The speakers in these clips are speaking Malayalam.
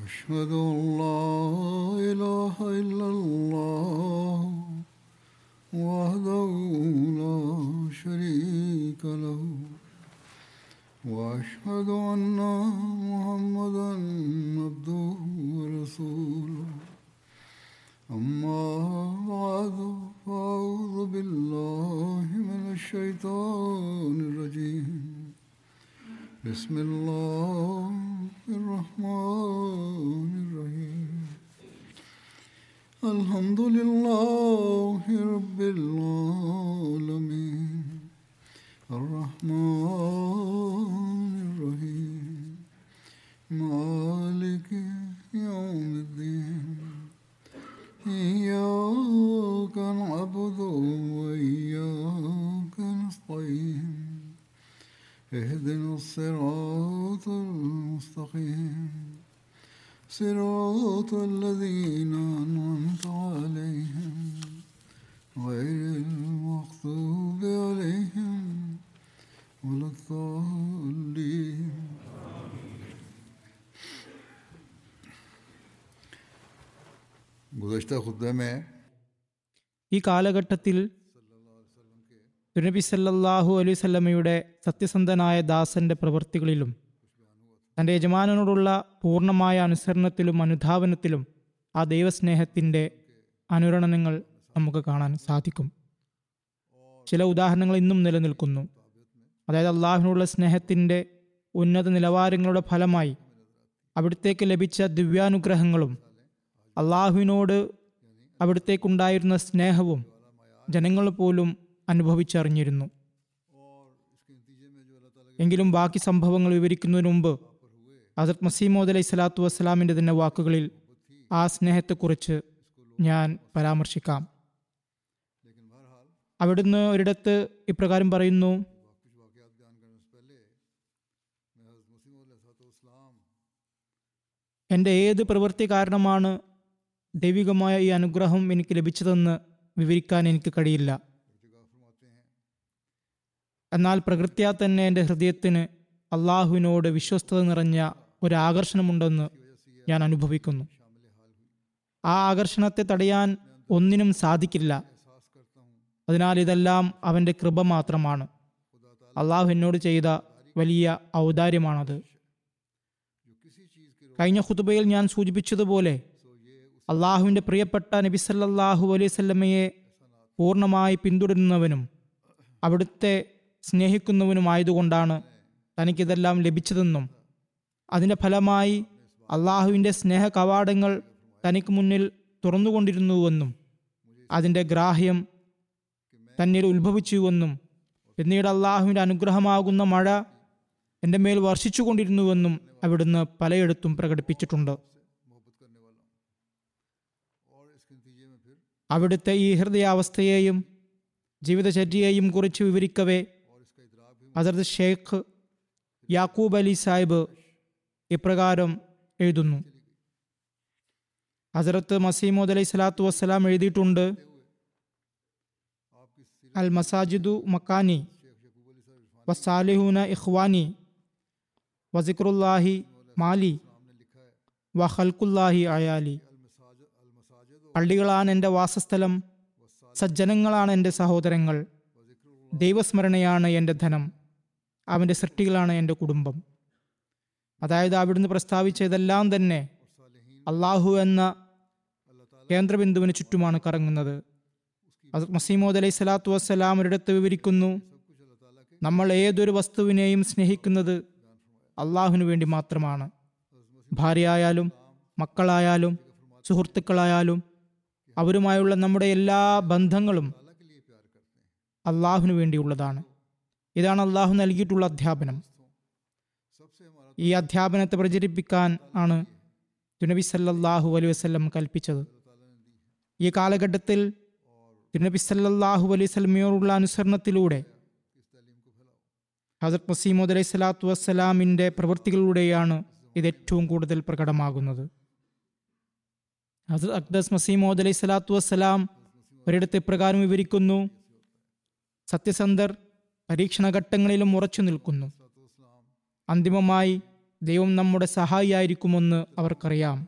أشهد أن لا إله إلا الله وحده لا شريك له وأشهد أن محمدا عبده ورسوله أما بعد فأعوذ بالله من الشيطان الرجيم بسم الله الرحمن الرحيم الحمد لله رب العالمين الرحمن الرحيم مالك يوم الدين إياك نعبد وإياك نستعين اهدنا الصراط المستقيم صراط الذين أنعمت عليهم غير المغضوب عليهم ولا الضالين गुज़श्ता खुतबे में ഈ കാലഘട്ടത്തിൽ നബി സല്ലല്ലാഹു അലൈഹി സ്വല്ലമയുടെ സത്യസന്ധനായ ദാസന്റെ പ്രവൃത്തികളിലും തൻ്റെ യജമാനനോടുള്ള പൂർണ്ണമായ അനുസരണത്തിലും അനുധാവനത്തിലും ആ ദൈവസ്നേഹത്തിൻ്റെ അനുരണനങ്ങൾ നമുക്ക് കാണാൻ സാധിക്കും ചില ഉദാഹരണങ്ങൾ ഇന്നും നിലനിൽക്കുന്നു അതായത് അള്ളാഹുവിനുള്ള സ്നേഹത്തിൻ്റെ ഉന്നത നിലവാരങ്ങളുടെ ഫലമായി അവിടത്തേക്ക് ലഭിച്ച ദിവ്യാനുഗ്രഹങ്ങളും അള്ളാഹുവിനോട് അവിടത്തേക്കുണ്ടായിരുന്ന സ്നേഹവും ജനങ്ങൾ പോലും അനുഭവിച്ചറിഞ്ഞിരുന്നു എങ്കിലും ബാക്കി സംഭവങ്ങൾ വിവരിക്കുന്നതിന് മുമ്പ് ഹസരത് മസീമോദ് അലൈഹി സ്വലാത്തു വസ്സലാമിൻ്റെ തന്നെ വാക്കുകളിൽ ആ സ്നേഹത്തെക്കുറിച്ച് ഞാൻ പരാമർശിക്കാം അവിടുന്ന് ഒരിടത്ത് ഇപ്രകാരം പറയുന്നു എൻ്റെ ഏത് പ്രവൃത്തി കാരണമാണ് ദൈവികമായ ഈ അനുഗ്രഹം എനിക്ക് ലഭിച്ചതെന്ന് വിവരിക്കാൻ എനിക്ക് കഴിയില്ല എന്നാൽ പ്രകൃത്യാ തന്നെ എൻ്റെ ഹൃദയത്തിന് അള്ളാഹുവിനോട് വിശ്വസ്തത നിറഞ്ഞ ഒരു ആകർഷണമുണ്ടെന്ന് ഞാൻ അനുഭവിക്കുന്നു ആ ആകർഷണത്തെ തടയാൻ ഒന്നിനും സാധിക്കില്ല അതിനാൽ ഇതെല്ലാം അവൻ്റെ കൃപ മാത്രമാണ് അള്ളാഹു എന്നോട് ചെയ്ത വലിയ ഔദാര്യമാണത് കഴിഞ്ഞ ഖുതുബയിൽ ഞാൻ സൂചിപ്പിച്ചതുപോലെ അള്ളാഹുവിൻ്റെ പ്രിയപ്പെട്ട നബി സല്ലല്ലാഹു അലൈഹി സ്വല്ലമയെ പൂർണ്ണമായി പിന്തുടരുന്നവനും അവിടുത്തെ സ്നേഹിക്കുന്നവനുമായതുകൊണ്ടാണ് തനിക്കിതെല്ലാം ലഭിച്ചതെന്നും അതിൻ്റെ ഫലമായി അള്ളാഹുവിൻ്റെ സ്നേഹ കവാടങ്ങൾ തനിക്ക് മുന്നിൽ തുറന്നുകൊണ്ടിരുന്നുവെന്നും അതിൻ്റെ ഗ്രാഹ്യം തന്നിൽ ഉത്ഭവിച്ചുവെന്നും പിന്നീട് അള്ളാഹുവിൻ്റെ അനുഗ്രഹമാകുന്ന മഴ എൻ്റെ മേൽ വർഷിച്ചുകൊണ്ടിരുന്നുവെന്നും അവിടുന്ന് പലയിടത്തും പ്രകടിപ്പിച്ചിട്ടുണ്ട് അവിടുത്തെ ഈ ഹൃദയാവസ്ഥയെയും ജീവിതചര്യയെയും കുറിച്ച് വിവരിക്കവേ ഹസരത് ഷെയ്ഖ് യാക്കൂബ് അലി സാഹിബ് ഇപ്രകാരം എഴുതുന്നു ഹസരത്ത് മസീമോദ് അലൈഹി സ്വലാത്തു വസ്സലാം എഴുതിയിട്ടുണ്ട് അൽ മസാജിദു മക്കാനി വസാലിഹൂന ഇഖ്വാനി വസിക്രുല്ലാഹി മാലി വ ഖൽക്കുല്ലാഹി അയാലി പള്ളികളാണ് എൻ്റെ വാസസ്ഥലം സജ്ജനങ്ങളാണ് എൻ്റെ സഹോദരങ്ങൾ ദൈവസ്മരണയാണ് എൻ്റെ ധനം അവൻ്റെ സൃഷ്ടികളാണ് എൻ്റെ കുടുംബം അതായത് അവിടുന്ന് പ്രസ്താവിച്ച ഇതെല്ലാം തന്നെ അള്ളാഹു എന്ന കേന്ദ്രബിന്ദുവിന് ചുറ്റുമാണ് കറങ്ങുന്നത് അത് മസീമോദ് അലൈഹി സ്വലാത്തു വസ്സലാം ഒരിടത്ത് വിവരിക്കുന്നു നമ്മൾ ഏതൊരു വസ്തുവിനെയും സ്നേഹിക്കുന്നത് അള്ളാഹുവിന് വേണ്ടി മാത്രമാണ് ഭാര്യയായാലും മക്കളായാലും സുഹൃത്തുക്കളായാലും അവരുമായുള്ള നമ്മുടെ എല്ലാ ബന്ധങ്ങളും അള്ളാഹുവിന് വേണ്ടിയുള്ളതാണ് ഇതാണ് അള്ളാഹു നൽകിയിട്ടുള്ള അധ്യാപനം ഈ അധ്യാപനത്തെ പ്രചരിപ്പിക്കാൻ ആണ് തുനബി സല്ലല്ലാഹു അലൈഹി വസല്ലം കൽപ്പിച്ചത് ഈ കാലഘട്ടത്തിൽ തിരുനബി സല്ലല്ലാഹു അലൈഹി സ്വലമയോടുള്ള അനുസരണത്തിലൂടെ ഹസരത് മസീമോദ് അലൈഹി സ്വലാത്തു വസ്സലാമിൻ്റെ പ്രവൃത്തികളിലൂടെയാണ് ഇത് ഏറ്റവും കൂടുതൽ പ്രകടമാകുന്നത് ഹസരത് അക്ദസ് മസീമോദ് അലൈഹി സ്വലാത്തു വസ്സലാം ഒരിടത്ത് ഇപ്രകാരം വിവരിക്കുന്നു സത്യസന്ധർ പരീക്ഷണഘട്ടങ്ങളിലും ഉറച്ചു നിൽക്കുന്നു അന്തിമമായി ദൈവം നമ്മുടെ സഹായിയായിരിക്കുമെന്ന് അവർക്കറിയാം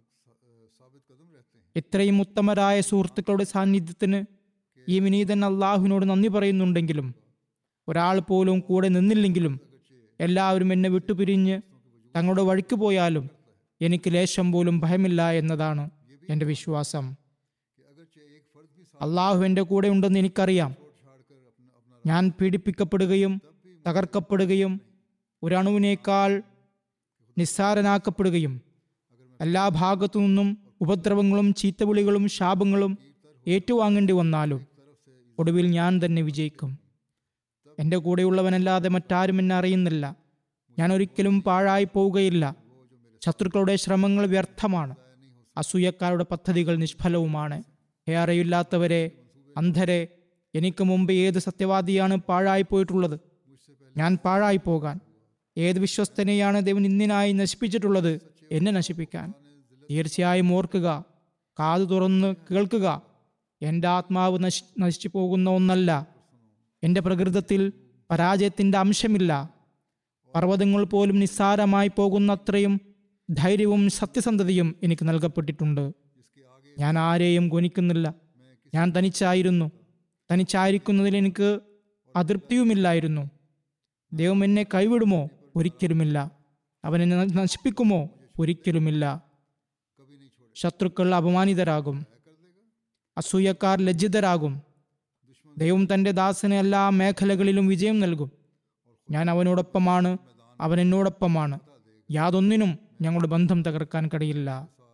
ഇത്രയും ഉത്തമരായ സുഹൃത്തുക്കളുടെ സാന്നിധ്യത്തിന് ഈ വിനീതൻ അള്ളാഹുവിനോട് നന്ദി പറയുന്നുണ്ടെങ്കിലും ഒരാൾ പോലും കൂടെ നിന്നില്ലെങ്കിലും എല്ലാവരും എന്നെ വിട്ടുപിരിഞ്ഞ് തങ്ങളുടെ വഴിക്ക് പോയാലും എനിക്ക് ലേശം പോലും ഭയമില്ല എന്നതാണ് എൻ്റെ വിശ്വാസം അള്ളാഹു എൻ്റെ കൂടെ ഉണ്ടെന്ന് എനിക്കറിയാം ഞാൻ പീഡിപ്പിക്കപ്പെടുകയും തകർക്കപ്പെടുകയും ഒരണുവിനേക്കാൾ നിസ്സാരനാക്കപ്പെടുകയും എല്ലാ ഭാഗത്തു നിന്നും ഉപദ്രവങ്ങളും ചീത്തവിളികളും ശാപങ്ങളും ഏറ്റുവാങ്ങേണ്ടി വന്നാലും ഒടുവിൽ ഞാൻ തന്നെ വിജയിക്കും എൻ്റെ കൂടെയുള്ളവനല്ലാതെ മറ്റാരും എന്നെ അറിയുന്നില്ല ഞാൻ ഒരിക്കലും പാഴായി പോവുകയില്ല ശത്രുക്കളുടെ ശ്രമങ്ങൾ വ്യർത്ഥമാണ് അസൂയക്കാരുടെ പദ്ധതികൾ നിഷ്ഫലവുമാണ് ഏറെയില്ലാത്തവരെ അന്ധരെ എനിക്ക് മുമ്പ് ഏത് സത്യവാദിയാണ് പാഴായി പോയിട്ടുള്ളത് ഞാൻ പാഴായി പോകാൻ ഏത് വിശ്വസ്തനെയാണ് ദൈവം ഇന്നിനായി നശിപ്പിച്ചിട്ടുള്ളത് എന്നെ നശിപ്പിക്കാൻ തീർച്ചയായും ഓർക്കുക കാതു തുറന്ന് കേൾക്കുക എൻ്റെ ആത്മാവ് നശി നശിച്ചു പോകുന്ന ഒന്നല്ല എൻ്റെ പ്രകൃതത്തിൽ പരാജയത്തിൻ്റെ അംശമില്ല പർവ്വതങ്ങൾ പോലും നിസ്സാരമായി പോകുന്നത്രയും ധൈര്യവും സത്യസന്ധതയും എനിക്ക് നൽകപ്പെട്ടിട്ടുണ്ട് ഞാൻ ആരെയും ഗുണിക്കുന്നില്ല ഞാൻ തനിച്ചായിരുന്നു തനിച്ചായിരിക്കുന്നതിൽ എനിക്ക് അതൃപ്തിയുമില്ലായിരുന്നു ദൈവം എന്നെ കൈവിടുമോ ഒരിക്കലുമില്ല അവൻ എന്നെ ന- നശിപ്പിക്കുമോ ഒരിക്കലുമില്ല ശത്രുക്കൾ അപമാനിതരാകും അസൂയക്കാർ ലജ്ജിതരാകും ദൈവം തൻ്റെ ദാസന് എല്ലാ മേഖലകളിലും വിജയം നൽകും ഞാൻ അവനോടൊപ്പമാണ് അവൻ എന്നോടൊപ്പമാണ് യാതൊന്നിനും ഞങ്ങളുടെ ബന്ധം തകർക്കാൻ കഴിയില്ല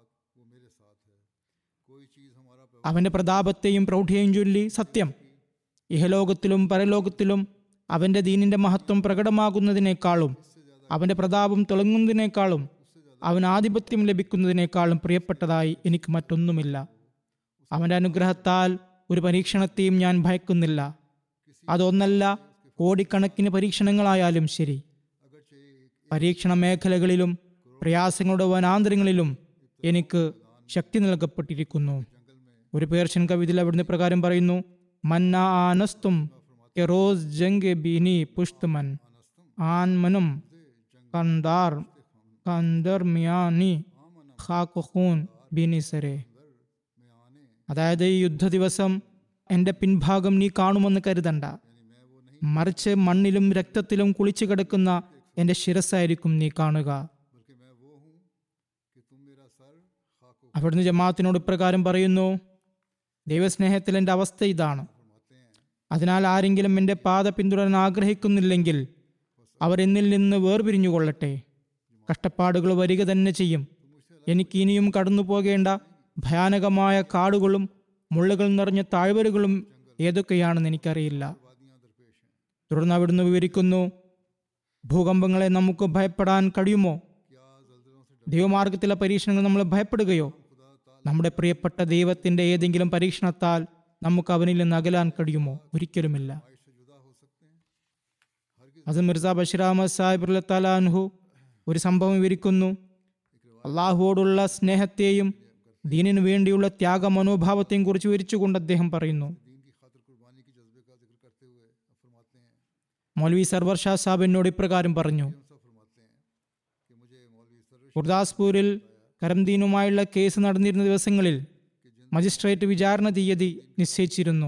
അവന്റെ പ്രതാപത്തെയും പ്രൗഢിയെയും ചൊല്ലി സത്യം ഇഹലോകത്തിലും പരലോകത്തിലും അവന്റെ ദീനിന്റെ മഹത്വം പ്രകടമാകുന്നതിനേക്കാളും അവന്റെ പ്രതാപം തിളങ്ങുന്നതിനേക്കാളും അവൻ ആധിപത്യം ലഭിക്കുന്നതിനേക്കാളും പ്രിയപ്പെട്ടതായി എനിക്ക് മറ്റൊന്നുമില്ല അവന്റെ അനുഗ്രഹത്താൽ ഒരു പരീക്ഷണത്തെയും ഞാൻ ഭയക്കുന്നില്ല അതൊന്നല്ല കോടിക്കണക്കിന് പരീക്ഷണങ്ങളായാലും ശരി പരീക്ഷണ മേഖലകളിലും പ്രയാസങ്ങളുടെ വനാന്തരങ്ങളിലും എനിക്ക് ശക്തി നൽകപ്പെട്ടിരിക്കുന്നു ഒരു പേർഷ്യൻ കവിതയിൽ അവിടുന്ന് പ്രകാരം പറയുന്നു മന്ന ആനസ്തും കെറോസ് ജംഗ് ബീനി പുഷ്തമൻ ആൻ മനും കന്ദാർ കന്ദർ മിയാനി ഖാക്ക് ഖൂൻ ബീനി സരെ അതായത് ഈ യുദ്ധ ദിവസം എൻ്റെ പിൻഭാഗം നീ കാണുമെന്ന് കരുതണ്ട മറിച്ച് മണ്ണിലും രക്തത്തിലും കുളിച്ചു കിടക്കുന്ന എൻ്റെ ശിരസ്സായിരിക്കും നീ കാണുക അവിടുന്ന് ജമാഅത്തിനോട് ഇപ്രകാരം പറയുന്നു ദൈവസ്നേഹത്തിൽ എൻ്റെ അവസ്ഥ ഇതാണ് അതിനാൽ ആരെങ്കിലും എൻ്റെ പാത പിന്തുടരാൻ ആഗ്രഹിക്കുന്നില്ലെങ്കിൽ അവർ എന്നിൽ നിന്ന് വേർപിരിഞ്ഞുകൊള്ളട്ടെ കഷ്ടപ്പാടുകൾ വരിക തന്നെ ചെയ്യും എനിക്ക് ഇനിയും കടന്നു പോകേണ്ട ഭയാനകമായ കാടുകളും മുള്ളുകൾ നിറഞ്ഞ താഴ്വരകളും ഏതൊക്കെയാണെന്ന് എനിക്കറിയില്ല തുടർന്ന് അവിടുന്ന് വിവരിക്കുന്നു ഭൂകമ്പങ്ങളെ നമുക്ക് ഭയപ്പെടാൻ കഴിയുമോ ദൈവമാർഗത്തിലെ പരീക്ഷണങ്ങൾ നമ്മൾ ഭയപ്പെടുകയോ നമ്മുടെ പ്രിയപ്പെട്ട ദൈവത്തിന്റെ ഏതെങ്കിലും പരീക്ഷണത്താൽ നമുക്ക് അവനിൽ നിന്ന് അകലാൻ കഴിയുമോ ഒരിക്കലുമില്ല അത് മിർസ ബഷീർ അഹമ്മദ് സാഹിബ് തലാൻഹു ഒരു സംഭവം വിവരിക്കുന്നു അള്ളാഹുവോടുള്ള സ്നേഹത്തെയും ദീനിനു വേണ്ടിയുള്ള ത്യാഗ മനോഭാവത്തെയും കുറിച്ച് വിവരിച്ചുകൊണ്ട് അദ്ദേഹം പറയുന്നു മൗലവി സർവർ ഷാ സാബ് എന്നോട് ഇപ്രകാരം പറഞ്ഞു ഗുർദാസ്പൂരിൽ കരംദീനുമായുള്ള കേസ് നടന്നിരുന്ന ദിവസങ്ങളിൽ മജിസ്ട്രേറ്റ് വിചാരണ തീയതി നിശ്ചയിച്ചിരുന്നു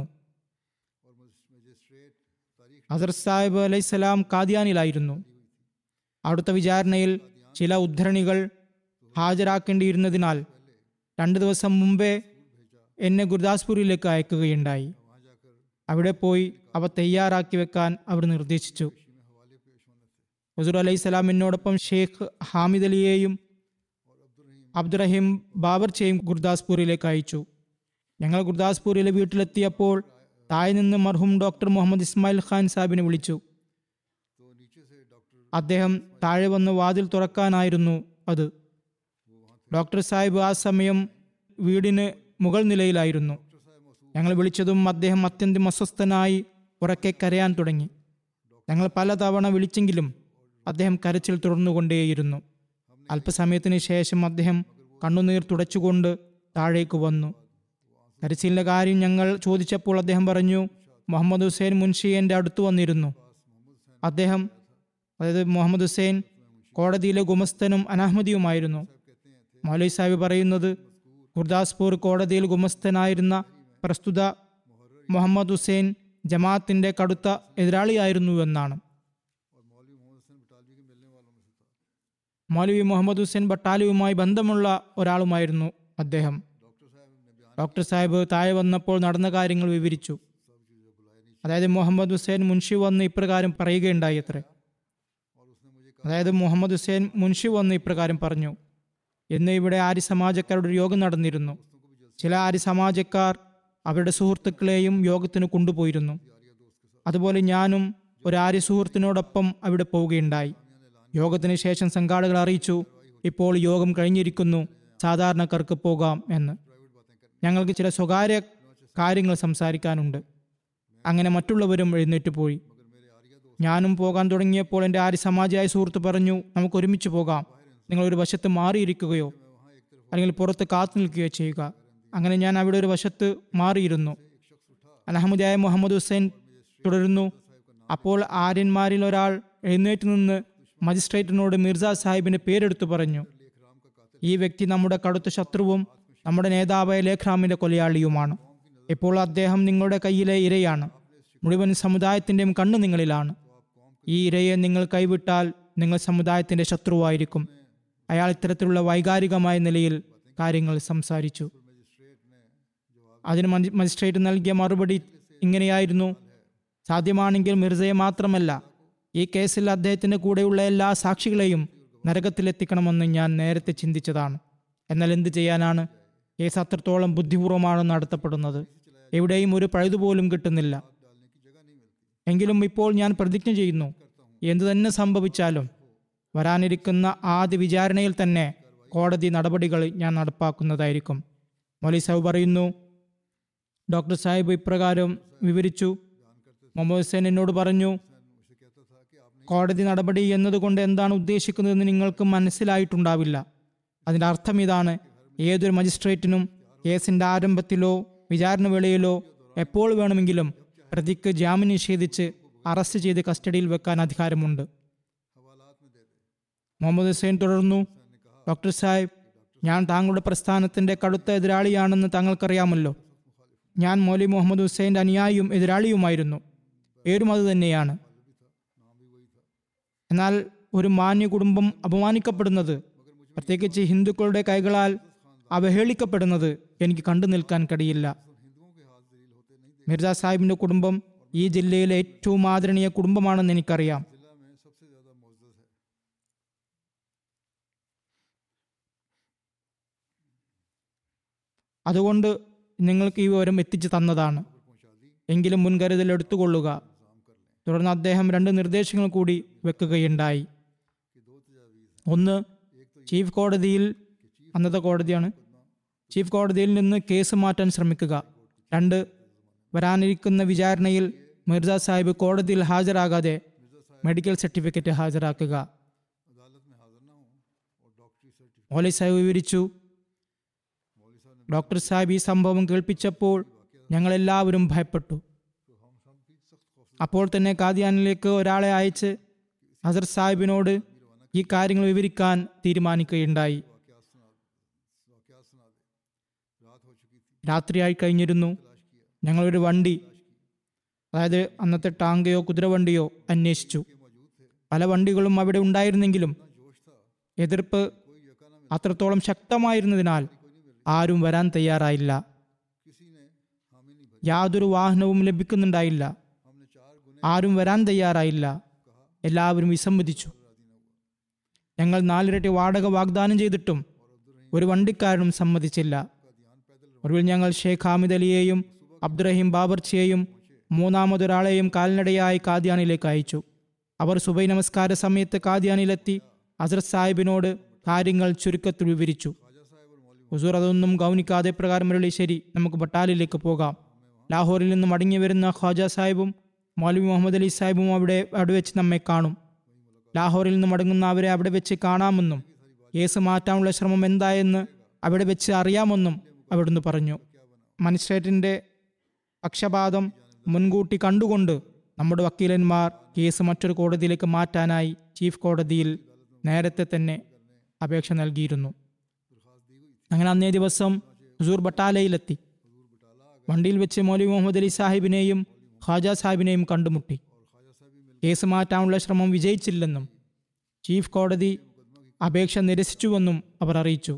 അസർ സാഹിബ് അലൈഹിസ്സലാം കാദ്യാനിലായിരുന്നു അടുത്ത വിചാരണയിൽ ചില ഉദ്ധരണികൾ ഹാജരാക്കേണ്ടിയിരുന്നതിനാൽ രണ്ട് ദിവസം മുമ്പേ എന്നെ ഗുരുദാസ്പൂരിലേക്ക് അയക്കുകയുണ്ടായി അവിടെ പോയി അവ തയ്യാറാക്കി വെക്കാൻ അവർ നിർദ്ദേശിച്ചു ഹുസൂർ അലൈഹി സ്വലാം എന്നോടൊപ്പം ഷെയ്ഖ് ഹാമിദ് അലിയെയും അബ്ദുറഹീം ബാബർച്ചയും ഗുർദാസ്പൂരിലേക്ക് അയച്ചു ഞങ്ങൾ ഗുർദാസ്പൂരിലെ വീട്ടിലെത്തിയപ്പോൾ താഴെ നിന്ന് മർഹൂം ഡോക്ടർ മുഹമ്മദ് ഇസ്മായിൽ ഖാൻ സാഹിബിനെ വിളിച്ചു അദ്ദേഹം താഴെ വന്ന് വാതിൽ തുറക്കാനായിരുന്നു അത് ഡോക്ടർ സാഹിബ് ആ സമയം വീടിന് മുകൾ നിലയിലായിരുന്നു ഞങ്ങൾ വിളിച്ചതും അദ്ദേഹം അത്യന്തം അസ്വസ്ഥനായി ഉറക്കെ കരയാൻ തുടങ്ങി ഞങ്ങൾ പലതവണ വിളിച്ചെങ്കിലും അദ്ദേഹം കരച്ചിൽ തുടർന്നുകൊണ്ടേയിരുന്നു അല്പസമയത്തിന് ശേഷം അദ്ദേഹം കണ്ണുനീർ തുടച്ചുകൊണ്ട് താഴേക്ക് വന്നു കരച്ചിലിന്റെ കാര്യം ഞങ്ങൾ ചോദിച്ചപ്പോൾ അദ്ദേഹം പറഞ്ഞു മുഹമ്മദ് ഹുസൈൻ മുൻഷി എൻ്റെ അടുത്ത് വന്നിരുന്നു അദ്ദേഹം അതായത് മുഹമ്മദ് ഹുസൈൻ കോടതിയിലെ ഗുമസ്തനും അനഹമ്മദിയുമായിരുന്നു മൗലവി സാഹിബ് പറയുന്നത് ഗുർദാസ്പൂർ കോടതിയിൽ ഗുമസ്തനായിരുന്ന പ്രസ്തുത മുഹമ്മദ് ഹുസൈൻ ജമാഅത്തിന്റെ കടുത്ത എതിരാളിയായിരുന്നു എന്നാണ് മൗലവി മുഹമ്മദ് ഹുസൈൻ ബട്ടാലിയുമായി ബന്ധമുള്ള ഒരാളുമായിരുന്നു അദ്ദേഹം ഡോക്ടർ സാഹിബ് താഴെ വന്നപ്പോൾ നടന്ന കാര്യങ്ങൾ വിവരിച്ചു അതായത് മുഹമ്മദ് ഹുസൈൻ മുൻഷി വന്ന് ഇപ്രകാരം പറയുകയുണ്ടായി അത്രേ അതായത് മുഹമ്മദ് ഹുസൈൻ മുൻഷി വന്ന് ഇപ്രകാരം പറഞ്ഞു എന്ന് ഇവിടെ ആര്യ സമാജക്കാരുടെ ഒരു യോഗം നടന്നിരുന്നു ചില ആര്യ സമാജക്കാർ അവരുടെ സുഹൃത്തുക്കളെയും യോഗത്തിന് കൊണ്ടുപോയിരുന്നു അതുപോലെ ഞാനും ഒരു ആര്യ സുഹൃത്തിനോടൊപ്പം അവിടെ പോവുകയുണ്ടായി യോഗത്തിന് ശേഷം സംഘാടകർ അറിയിച്ചു ഇപ്പോൾ യോഗം കഴിഞ്ഞിരിക്കുന്നു സാധാരണക്കാർക്ക് പോകാം എന്ന് ഞങ്ങൾക്ക് ചില സ്വകാര്യ കാര്യങ്ങൾ സംസാരിക്കാനുണ്ട് അങ്ങനെ മറ്റുള്ളവരും എഴുന്നേറ്റ് പോയി ഞാനും പോകാൻ തുടങ്ങിയപ്പോൾ എൻ്റെ ആര്യ സമാജയായ സുഹൃത്ത് പറഞ്ഞു നമുക്ക് ഒരുമിച്ച് പോകാം നിങ്ങൾ ഒരു വശത്ത് മാറിയിരിക്കുകയോ അല്ലെങ്കിൽ പുറത്ത് കാത്തു നിൽക്കുകയോ ചെയ്യുക അങ്ങനെ ഞാൻ അവിടെ ഒരു വശത്ത് മാറിയിരുന്നു അലഹമ്മദിയായ മുഹമ്മദ് ഹുസൈൻ തുടരുന്നു അപ്പോൾ ആര്യന്മാരിൽ ഒരാൾ എഴുന്നേറ്റ് നിന്ന് മജിസ്ട്രേറ്റിനോട് മിർസ സാഹിബിന്റെ പേരെടുത്തു പറഞ്ഞു ഈ വ്യക്തി നമ്മുടെ കടുത്ത ശത്രുവും നമ്മുടെ നേതാവായ ലേഖ്രാമിന്റെ കൊലയാളിയുമാണ് ഇപ്പോൾ അദ്ദേഹം നിങ്ങളുടെ കയ്യിലെ ഇരയാണ് മുഴുവൻ സമുദായത്തിന്റെയും കണ്ണ് നിങ്ങളിലാണ് ഈ ഇരയെ നിങ്ങൾ കൈവിട്ടാൽ നിങ്ങൾ സമുദായത്തിന്റെ ശത്രുവായിരിക്കും അയാൾ ഇത്തരത്തിലുള്ള വൈകാരികമായ നിലയിൽ കാര്യങ്ങൾ സംസാരിച്ചു അതിന് മജി- മജിസ്ട്രേറ്റ് നൽകിയ മറുപടി ഇങ്ങനെയായിരുന്നു സാധ്യമാണെങ്കിൽ മിർസയെ മാത്രമല്ല ഈ കേസിൽ അദ്ദേഹത്തിന്റെ കൂടെയുള്ള എല്ലാ സാക്ഷികളെയും നരകത്തിലെത്തിക്കണമെന്ന് ഞാൻ നേരത്തെ ചിന്തിച്ചതാണ് എന്നാൽ എന്ത് ചെയ്യാനാണ് കേസ് അത്രത്തോളം ബുദ്ധിപൂർവ്വമാണ് നടത്തപ്പെടുന്നത് എവിടെയും ഒരു പഴുതുപോലും കിട്ടുന്നില്ല എങ്കിലും ഇപ്പോൾ ഞാൻ പ്രതിജ്ഞ ചെയ്യുന്നു എന്തു തന്നെ സംഭവിച്ചാലും വരാനിരിക്കുന്ന ആദ്യ വിചാരണയിൽ തന്നെ കോടതി നടപടികൾ ഞാൻ നടപ്പാക്കുന്നതായിരിക്കും മൊലി സാഹിബ് പറയുന്നു ഡോക്ടർ സാഹിബ് ഇപ്രകാരം വിവരിച്ചു മുഹമ്മദ് ഹുസൈൻ എന്നോട് പറഞ്ഞു കോടതി നടപടി എന്നതുകൊണ്ട് എന്താണ് ഉദ്ദേശിക്കുന്നതെന്ന് നിങ്ങൾക്ക് മനസ്സിലായിട്ടുണ്ടാവില്ല അതിൻ്റെ അർത്ഥം ഇതാണ് ഏതൊരു മജിസ്ട്രേറ്റിനും കേസിന്റെ ആരംഭത്തിലോ വിചാരണ വേളയിലോ എപ്പോൾ വേണമെങ്കിലും പ്രതിക്ക് ജാമ്യം നിഷേധിച്ച് അറസ്റ്റ് ചെയ്ത് കസ്റ്റഡിയിൽ വെക്കാൻ അധികാരമുണ്ട് മുഹമ്മദ് ഹുസൈൻ തുടർന്നു ഡോക്ടർ സാഹിബ് ഞാൻ താങ്കളുടെ പ്രസ്ഥാനത്തിന്റെ കടുത്ത എതിരാളിയാണെന്ന് താങ്കൾക്കറിയാമല്ലോ ഞാൻ മൗലി മുഹമ്മദ് ഹുസൈൻ്റെ അനുയായിയും എതിരാളിയുമായിരുന്നു പേരും അത് തന്നെയാണ് എന്നാൽ ഒരു മാന്യ കുടുംബം അപമാനിക്കപ്പെടുന്നത് പ്രത്യേകിച്ച് ഹിന്ദുക്കളുടെ കൈകളാൽ അവഹേളിക്കപ്പെടുന്നത് എനിക്ക് കണ്ടു നിൽക്കാൻ കഴിയില്ല മിർജ സാഹിബിന്റെ കുടുംബം ഈ ജില്ലയിലെ ഏറ്റവും ആദരണീയ കുടുംബമാണെന്ന് എനിക്കറിയാം അതുകൊണ്ട് നിങ്ങൾക്ക് ഈ വിവരം എത്തിച്ചു തന്നതാണ് എങ്കിലും മുൻകരുതൽ എടുത്തുകൊള്ളുക തുടർന്ന് അദ്ദേഹം രണ്ട് നിർദ്ദേശങ്ങൾ കൂടി വെക്കുകയുണ്ടായി ഒന്ന് ചീഫ് കോടതിയിൽ അന്നത്തെ കോടതിയാണ് ചീഫ് കോടതിയിൽ നിന്ന് കേസ് മാറ്റാൻ ശ്രമിക്കുക രണ്ട് വരാനിരിക്കുന്ന വിചാരണയിൽ മിർസ സാഹിബ് കോടതിയിൽ ഹാജരാകാതെ മെഡിക്കൽ സർട്ടിഫിക്കറ്റ് ഹാജരാക്കുക മൗലി സാഹിബ് വിവരിച്ചു ഡോക്ടർ സാഹിബ് ഈ സംഭവം കേൾപ്പിച്ചപ്പോൾ ഞങ്ങളെല്ലാവരും ഭയപ്പെട്ടു അപ്പോൾ തന്നെ കാദിയാനിലേക്ക് ഒരാളെ അയച്ച് ഹസർ സാഹിബിനോട് ഈ കാര്യങ്ങൾ വിവരിക്കാൻ തീരുമാനിക്കുകയുണ്ടായി രാത്രിയായി കഴിഞ്ഞിരുന്നു ഞങ്ങളൊരു വണ്ടി അതായത് അന്നത്തെ ടാങ്കയോ കുതിരവണ്ടിയോ അന്വേഷിച്ചു പല വണ്ടികളും അവിടെ ഉണ്ടായിരുന്നെങ്കിലും എതിർപ്പ് അത്രത്തോളം ശക്തമായിരുന്നതിനാൽ ആരും വരാൻ തയ്യാറായില്ല യാതൊരു വാഹനവും ലഭിക്കുന്നുണ്ടായില്ല ആരും വരാൻ തയ്യാറായില്ല എല്ലാവരും വിസമ്മതിച്ചു ഞങ്ങൾ നാലിരട്ടി വാടക വാഗ്ദാനം ചെയ്തിട്ടും ഒരു വണ്ടിക്കാരനും സമ്മതിച്ചില്ല ഒടുവിൽ ഞങ്ങൾ ഷേഖ് ഹാമിദ് അലിയെയും അബ്ദുറഹീം ബാബർച്ചിയെയും മൂന്നാമതൊരാളെയും കാൽനടയായി കാദ്യാനിലേക്ക് അയച്ചു അവർ സുബൈ നമസ്കാര സമയത്ത് കാദ്യാനിലെത്തി ഹസ്രത് സാഹിബിനോട് കാര്യങ്ങൾ ചുരുക്കത്തിൽ വിവരിച്ചു ഹുസൂർ അതൊന്നും ഗൗനിക്കാതെ പ്രകാരം അരുളി ശരി നമുക്ക് ബട്ടാലിലേക്ക് പോകാം ലാഹോറിൽ നിന്ന് മടങ്ങി വരുന്ന ഖ്വാജ സാഹിബും മൗലവി മുഹമ്മദ് അലി സാഹിബും അവിടെ അവിടെ വെച്ച് നമ്മെ കാണും ലാഹോറിൽ നിന്ന് മടങ്ങുന്ന അവരെ അവിടെ വെച്ച് കാണാമെന്നും കേസ് മാറ്റാനുള്ള ശ്രമം എന്തായെന്ന് അവിടെ വെച്ച് അറിയാമെന്നും അവിടുന്ന് പറഞ്ഞു മജിസ്ട്രേറ്റിന്റെ പക്ഷപാതം മുൻകൂട്ടി കണ്ടുകൊണ്ട് നമ്മുടെ വക്കീലന്മാർ കേസ് മറ്റൊരു കോടതിയിലേക്ക് മാറ്റാനായി ചീഫ് കോടതിയിൽ നേരത്തെ തന്നെ അപേക്ഷ നൽകിയിരുന്നു അങ്ങനെ അന്നേ ദിവസം ഹുസൂർ ബട്ടാലയിലെത്തി വണ്ടിയിൽ വെച്ച് മൗലവി മുഹമ്മദ് അലി സാഹിബിനെയും ഖാജ സാഹിബിനെയും കണ്ടുമുട്ടി കേസ് മാറ്റാനുള്ള ശ്രമം വിജയിച്ചില്ലെന്നും ചീഫ് കോടതി അപേക്ഷ നിരസിച്ചുവെന്നും അവർ അറിയിച്ചു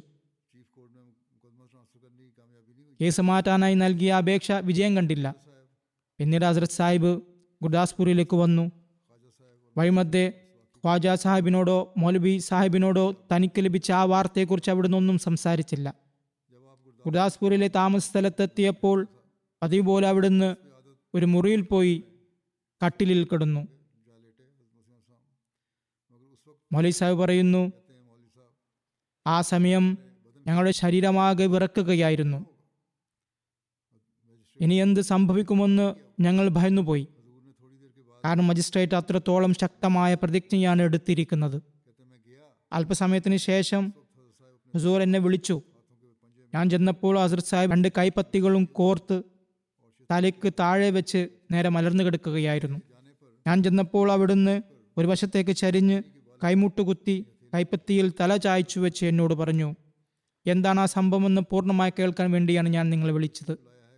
കേസ് മാറ്റാനായി നൽകിയ അപേക്ഷ വിജയം കണ്ടില്ല പിന്നീട് ഹസ്രത് സാഹിബ് ഗുർദാസ്പൂരിലേക്ക് വന്നു വഴിമധ്യേ ഖ്വാജ സാഹിബിനോടോ മൗലവി സാഹിബിനോടോ തനിക്ക് ലഭിച്ച ആ വാർത്തയെക്കുറിച്ച് അവിടുന്ന് ഒന്നും സംസാരിച്ചില്ല ഗുർദാസ്പൂരിലെ താമസ സ്ഥലത്തെത്തിയപ്പോൾ പതിവ് പോലെ അവിടുന്ന് ഒരു മുറിയിൽ പോയി കട്ടിലിൽ കിടന്നു മൗലി സാഹിബ് പറയുന്നു ആ സമയം ഞങ്ങളുടെ ശരീരമാകെ വിറക്കുകയായിരുന്നു ഇനി എന്ത് സംഭവിക്കുമെന്ന് ഞങ്ങൾ ഭയന്നുപോയി കാരണം മജിസ്ട്രേറ്റ് അത്രത്തോളം ശക്തമായ പ്രതിജ്ഞയാണ് എടുത്തിരിക്കുന്നത് അല്പസമയത്തിന് ശേഷം ഹുസൂർ എന്നെ വിളിച്ചു ഞാൻ ചെന്നപ്പോൾ ഹസരത് സാഹിബ് രണ്ട് കൈപ്പത്തികളും കോർത്ത് തലയ്ക്ക് താഴെ വെച്ച് നേരെ മലർന്നു കിടക്കുകയായിരുന്നു ഞാൻ ചെന്നപ്പോൾ അവിടുന്ന് ഒരു വശത്തേക്ക് ചരിഞ്ഞ് കൈമുട്ടുകുത്തി കൈപ്പത്തിയിൽ തല ചായച്ചു വെച്ച് എന്നോട് പറഞ്ഞു എന്താണ് ആ സംഭവമെന്ന് പൂർണ്ണമായി കേൾക്കാൻ വേണ്ടിയാണ് ഞാൻ നിങ്ങളെ വിളിച്ചത്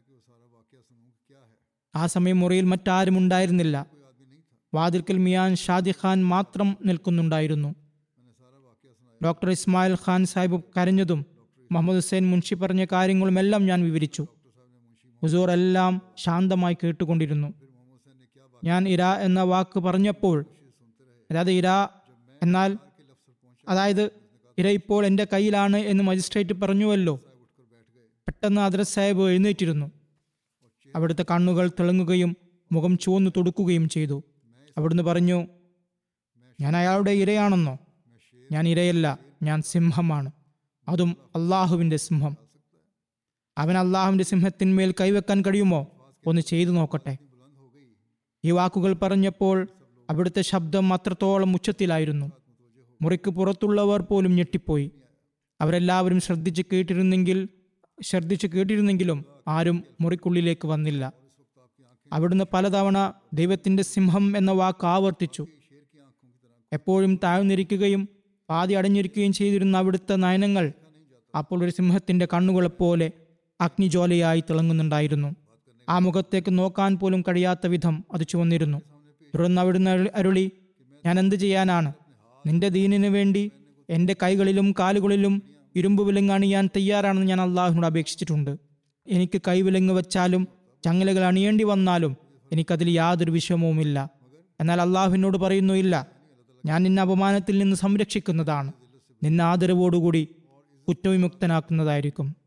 ആ സമയം മുറിയിൽ മറ്റാരും ഉണ്ടായിരുന്നില്ല വാതിൽക്കൽ മിയാൻ ഷാദി ഖാൻ മാത്രം നിൽക്കുന്നുണ്ടായിരുന്നു ഡോക്ടർ ഇസ്മായിൽ ഖാൻ സാഹിബ് കരഞ്ഞതും മുഹമ്മദ് ഹുസൈൻ മുൻഷി പറഞ്ഞ കാര്യങ്ങളുമെല്ലാം ഞാൻ വിവരിച്ചു ഹുസൂർ എല്ലാം ശാന്തമായി കേട്ടുകൊണ്ടിരുന്നു ഞാൻ ഇര എന്ന വാക്ക് പറഞ്ഞപ്പോൾ അതായത് ഇര എന്നാൽ അതായത് ഇര ഇപ്പോൾ എൻ്റെ കയ്യിലാണ് എന്ന് മജിസ്ട്രേറ്റ് പറഞ്ഞുവല്ലോ പെട്ടെന്ന് അദ്രസ് സാഹിബ് എഴുന്നേറ്റിരുന്നു അവിടുത്തെ കണ്ണുകൾ തിളങ്ങുകയും മുഖം ചുവന്നു തൊടുക്കുകയും ചെയ്തു അവിടുന്ന് പറഞ്ഞു ഞാൻ അയാളുടെ ഇരയാണെന്നോ ഞാൻ ഇരയല്ല ഞാൻ സിംഹമാണ് അതും അള്ളാഹുവിൻ്റെ സിംഹം അവൻ അള്ളാഹുവിൻ്റെ സിംഹത്തിന്മേൽ കൈവെക്കാൻ കഴിയുമോ ഒന്ന് ചെയ്തു നോക്കട്ടെ ഈ വാക്കുകൾ പറഞ്ഞപ്പോൾ അവിടുത്തെ ശബ്ദം അത്രത്തോളം ഉച്ചത്തിലായിരുന്നു മുറിക്ക് പുറത്തുള്ളവർ പോലും ഞെട്ടിപ്പോയി അവരെല്ലാവരും ശ്രദ്ധിച്ച് കേട്ടിരുന്നെങ്കിൽ ശ്രദ്ധിച്ച് കേട്ടിരുന്നെങ്കിലും ആരും മുറിക്കുള്ളിലേക്ക് വന്നില്ല അവിടുന്ന് പലതവണ ദൈവത്തിന്റെ സിംഹം എന്ന വാക്ക് ആവർത്തിച്ചു എപ്പോഴും താഴ്ന്നിരിക്കുകയും പാതി അടഞ്ഞിരിക്കുകയും ചെയ്തിരുന്ന അവിടുത്തെ നയനങ്ങൾ അപ്പോൾ ഒരു സിംഹത്തിന്റെ കണ്ണുകളെപ്പോലെ അഗ്നിജ്വാലയായി തിളങ്ങുന്നുണ്ടായിരുന്നു ആ മുഖത്തേക്ക് നോക്കാൻ പോലും കഴിയാത്ത വിധം അത് ചുവന്നിരുന്നു തുടർന്ന് അവിടുന്ന് അരുളി- അരുളി ഞാൻ എന്ത് ചെയ്യാനാണ് നിന്റെ ദീനിനു വേണ്ടി എൻ്റെ കൈകളിലും കാലുകളിലും ഇരുമ്പ് വിലങ്ങ് അണിയാൻ തയ്യാറാണെന്ന് ഞാൻ അള്ളാഹുവിനോട് അപേക്ഷിച്ചിട്ടുണ്ട് എനിക്ക് കൈവിലങ്ങ് വെച്ചാലും ചങ്ങലകൾ അണിയേണ്ടി വന്നാലും എനിക്കതിൽ യാതൊരു വിഷമവുമില്ല എന്നാൽ അള്ളാഹുവിനോട് പറയുന്നു ഇല്ല ഞാൻ നിന്നെ അപമാനത്തിൽ നിന്ന് സംരക്ഷിക്കുന്നതാണ് നിന്നെ ആദരവോടുകൂടി കുറ്റവിമുക്തനാക്കുന്നതായിരിക്കും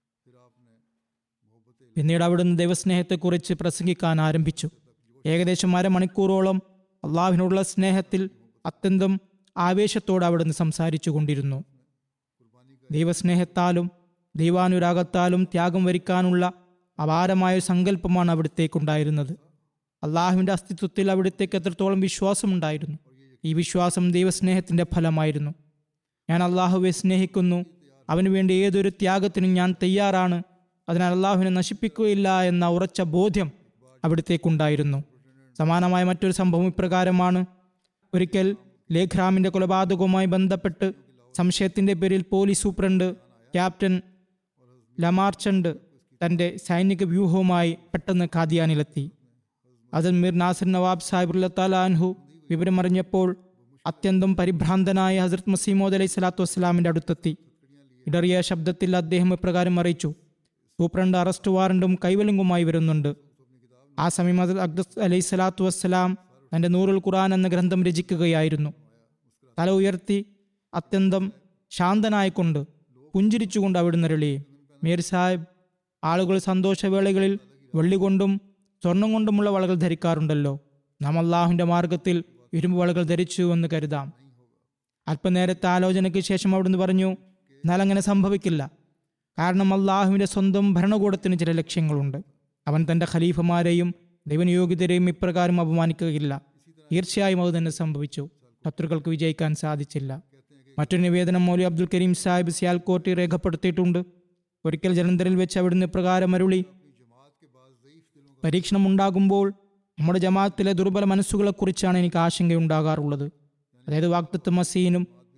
പിന്നീട് അവിടുന്ന് ദൈവസ്നേഹത്തെക്കുറിച്ച് പ്രസംഗിക്കാൻ ആരംഭിച്ചു ഏകദേശം അരമണിക്കൂറോളം അള്ളാഹുവിനോടുള്ള സ്നേഹത്തിൽ അത്യന്തം ആവേശത്തോടെ അവിടുന്ന് സംസാരിച്ചു കൊണ്ടിരുന്നു ദൈവസ്നേഹത്താലും ദൈവാനുരാഗത്താലും ത്യാഗം വരിക്കാനുള്ള അപാരമായ ഒരു സങ്കല്പമാണ് അവിടത്തേക്കുണ്ടായിരുന്നത് അള്ളാഹുവിൻ്റെ അസ്തിത്വത്തിൽ അവിടത്തേക്ക് എത്രത്തോളം വിശ്വാസമുണ്ടായിരുന്നു ഈ വിശ്വാസം ദൈവസ്നേഹത്തിൻ്റെ ഫലമായിരുന്നു ഞാൻ അള്ളാഹുവെ സ്നേഹിക്കുന്നു അവന് വേണ്ടി ഏതൊരു ത്യാഗത്തിനും ഞാൻ തയ്യാറാണ് അതിനാൽ അള്ളാഹുവിനെ നശിപ്പിക്കുകയില്ല എന്ന ഉറച്ച ബോധ്യം അവിടത്തേക്കുണ്ടായിരുന്നു സമാനമായ മറ്റൊരു സംഭവം ഇപ്രകാരമാണ് ഒരിക്കൽ ലേഖ്രാമിന്റെ കൊലപാതകവുമായി ബന്ധപ്പെട്ട് സംശയത്തിന്റെ പേരിൽ പോലീസ് സൂപ്രണ്ട് ക്യാപ്റ്റൻ ലമാർച്ചണ്ട് തന്റെ സൈനിക വ്യൂഹവുമായി പെട്ടെന്ന് ഖാദിയാനിലെത്തി അതിൽ മീർ നാസിർ നവാബ് സാഹിബ് അൻഹു വിവരമറിഞ്ഞപ്പോൾ അത്യന്തം പരിഭ്രാന്തനായ ഹസരത് മസീമോദ് അലൈഹി സ്വലാത്തു വസ്സലാമിന്റെ അടുത്തെത്തി ഇടറിയ ശബ്ദത്തിൽ അദ്ദേഹം ഇപ്രകാരം അറിയിച്ചു സൂപ്രണ്ട് അറസ്റ്റ് വാറണ്ടും കൈവലങ്കുമായി വരുന്നുണ്ട് ആ സമയം ഹസരത് അക്ദസ് അലൈഹി സ്വലാത്തു വസ്സലാം തന്റെ നൂറുൽ ഖുർആൻ എന്ന ഗ്രന്ഥം രചിക്കുകയായിരുന്നു തല ഉയർത്തി അത്യന്തം ശാന്തനായിക്കൊണ്ട് പുഞ്ചിരിച്ചുകൊണ്ട് അവിടുന്ന് അരുളി മീർ സാഹിബ് ആളുകൾ സന്തോഷവേളകളിൽ വെള്ളി കൊണ്ടും സ്വർണം കൊണ്ടുമുള്ള വളകൾ ധരിക്കാറുണ്ടല്ലോ നാം അള്ളാഹുവിന്റെ മാർഗത്തിൽ ഇരുമ്പ് വളകൾ ധരിച്ചു എന്ന് കരുതാം അല്പനേരത്തെ ആലോചനയ്ക്ക് ശേഷം അവിടുന്ന് പറഞ്ഞു എന്നാൽ അങ്ങനെ സംഭവിക്കില്ല കാരണം അള്ളാഹുവിന്റെ സ്വന്തം ഭരണകൂടത്തിന് ചില ലക്ഷ്യങ്ങളുണ്ട് അവൻ തന്റെ ഖലീഫമാരെയും ദൈവനിയോഗിതരെയും ഇപ്രകാരം അപമാനിക്കുകയില്ല തീർച്ചയായും അത് തന്നെ സംഭവിച്ചു ശത്രുക്കൾക്ക് വിജയിക്കാൻ സാധിച്ചില്ല മറ്റൊരു നിവേദനം മൗലി അബ്ദുൽ കരീം സാഹിബ് സിയാൽകോട്ടി രേഖപ്പെടുത്തിയിട്ടുണ്ട് ഒരിക്കൽ ജലന്ധറിൽ വെച്ച് അവിടുന്ന് ഇപ്രകാരം അരുളി പരീക്ഷണം ഉണ്ടാകുമ്പോൾ നമ്മുടെ ജമാഅത്തിലെ ദുർബല മനസ്സുകളെക്കുറിച്ചാണ് എനിക്ക് ആശങ്കയുണ്ടാകാറുള്ളത് അതായത് വാക്തത്വ മസീനും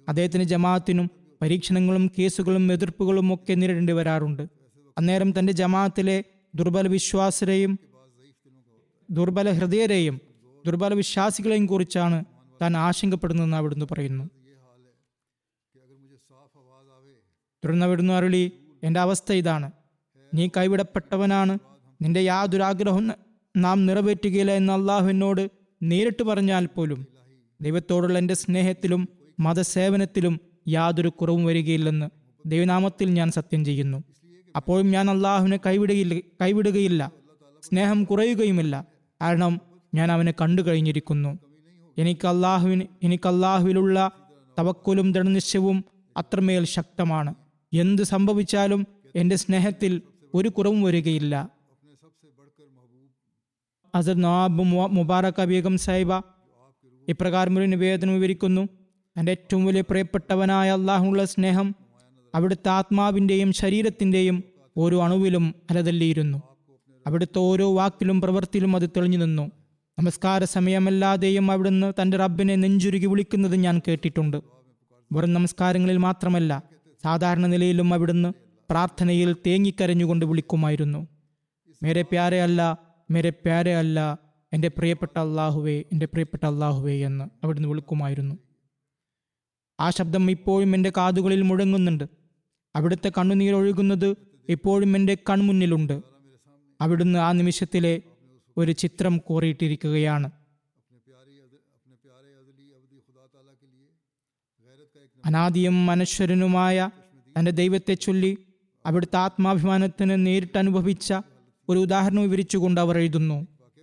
അദ്ദേഹത്തിന് ജമാഅത്തിനും പരീക്ഷണങ്ങളും കേസുകളും എതിർപ്പുകളും ഒക്കെ നേരിടേണ്ടി വരാറുണ്ട് അന്നേരം തന്റെ ജമാഅത്തിലെ ദുർബല വിശ്വാസരെയും ദുർബല ഹൃദയരെയും ദുർബല വിശ്വാസികളെയും കുറിച്ചാണ് താൻ ആശങ്കപ്പെടുന്നതെന്ന് അവിടുന്ന് പറയുന്നു തുടർന്ന് അവിടുന്ന് അരുളി എൻ്റെ അവസ്ഥ ഇതാണ് നീ കൈവിടപ്പെട്ടവനാണ് നിന്റെ യാതൊരു ആഗ്രഹവും നാം നിറവേറ്റുകയില്ല എന്ന് അള്ളാഹു എന്നോട് നേരിട്ട് പറഞ്ഞാൽ പോലും ദൈവത്തോടുള്ള എൻ്റെ സ്നേഹത്തിലും മതസേവനത്തിലും യാതൊരു കുറവും വരികയില്ലെന്ന് ദൈവനാമത്തിൽ ഞാൻ സത്യം ചെയ്യുന്നു അപ്പോഴും ഞാൻ അള്ളാഹുവിനെ കൈവിടുകയില്ല കൈവിടുകയില്ല സ്നേഹം കുറയുകയുമില്ല കാരണം ഞാൻ അവനെ കണ്ടു കഴിഞ്ഞിരിക്കുന്നു എനിക്ക് അള്ളാഹുവിന് എനിക്ക് അള്ളാഹുവിലുള്ള തവക്കുലും ദൃഢനിശ്ചയവും അത്രമേൽ ശക്തമാണ് എന്ത് സംഭവിച്ചാലും എൻ്റെ സ്നേഹത്തിൽ ഒരു കുറവും വരികയില്ല അസർ നവാബ് മു- മുബാറക്ക ബീഗം സാഹിബ ഇപ്രകാരം ഒരു നിവേദനം വിവരിക്കുന്നു എൻ്റെ ഏറ്റവും വലിയ പ്രിയപ്പെട്ടവനായ അള്ളാഹുള്ള സ്നേഹം അവിടുത്തെ ആത്മാവിൻ്റെയും ശരീരത്തിൻ്റെയും ഓരോ അണുവിലും അലതല്ലിയിരുന്നു അവിടുത്തെ ഓരോ വാക്കിലും പ്രവൃത്തിയിലും അത് തെളിഞ്ഞു നിന്നു നമസ്കാര സമയമല്ലാതെയും അവിടുന്ന് തൻ്റെ റബ്ബിനെ നെഞ്ചുരുകി വിളിക്കുന്നത് ഞാൻ കേട്ടിട്ടുണ്ട് വെറും നമസ്കാരങ്ങളിൽ മാത്രമല്ല സാധാരണ നിലയിലും അവിടുന്ന് പ്രാർത്ഥനയിൽ തേങ്ങിക്കരഞ്ഞുകൊണ്ട് വിളിക്കുമായിരുന്നു മേരെ പ്യാരെ അല്ല മേരെ പ്യാരെ അല്ല എൻ്റെ പ്രിയപ്പെട്ട അള്ളാഹുവേ എൻ്റെ പ്രിയപ്പെട്ട അള്ളാഹുവേ എന്ന് അവിടുന്ന് വിളിക്കുമായിരുന്നു ആ ശബ്ദം ഇപ്പോഴും എൻ്റെ കാതുകളിൽ മുഴങ്ങുന്നുണ്ട് അവിടുത്തെ കണ്ണുനീരൊഴുകുന്നത് ഇപ്പോഴും എൻ്റെ കൺമുന്നിലുണ്ട് അവിടുന്ന് ആ നിമിഷത്തിലെ ഒരു ചിത്രം കോറിയിട്ടിരിക്കുകയാണ് അനാദിയും അനശ്വരനുമായ തൻ്റെ ദൈവത്തെ ചൊല്ലി അവിടുത്തെ ആത്മാഭിമാനത്തിന് നേരിട്ട് അനുഭവിച്ച ഒരു ഉദാഹരണം വിവരിച്ചുകൊണ്ട് അവർ എഴുതുന്നു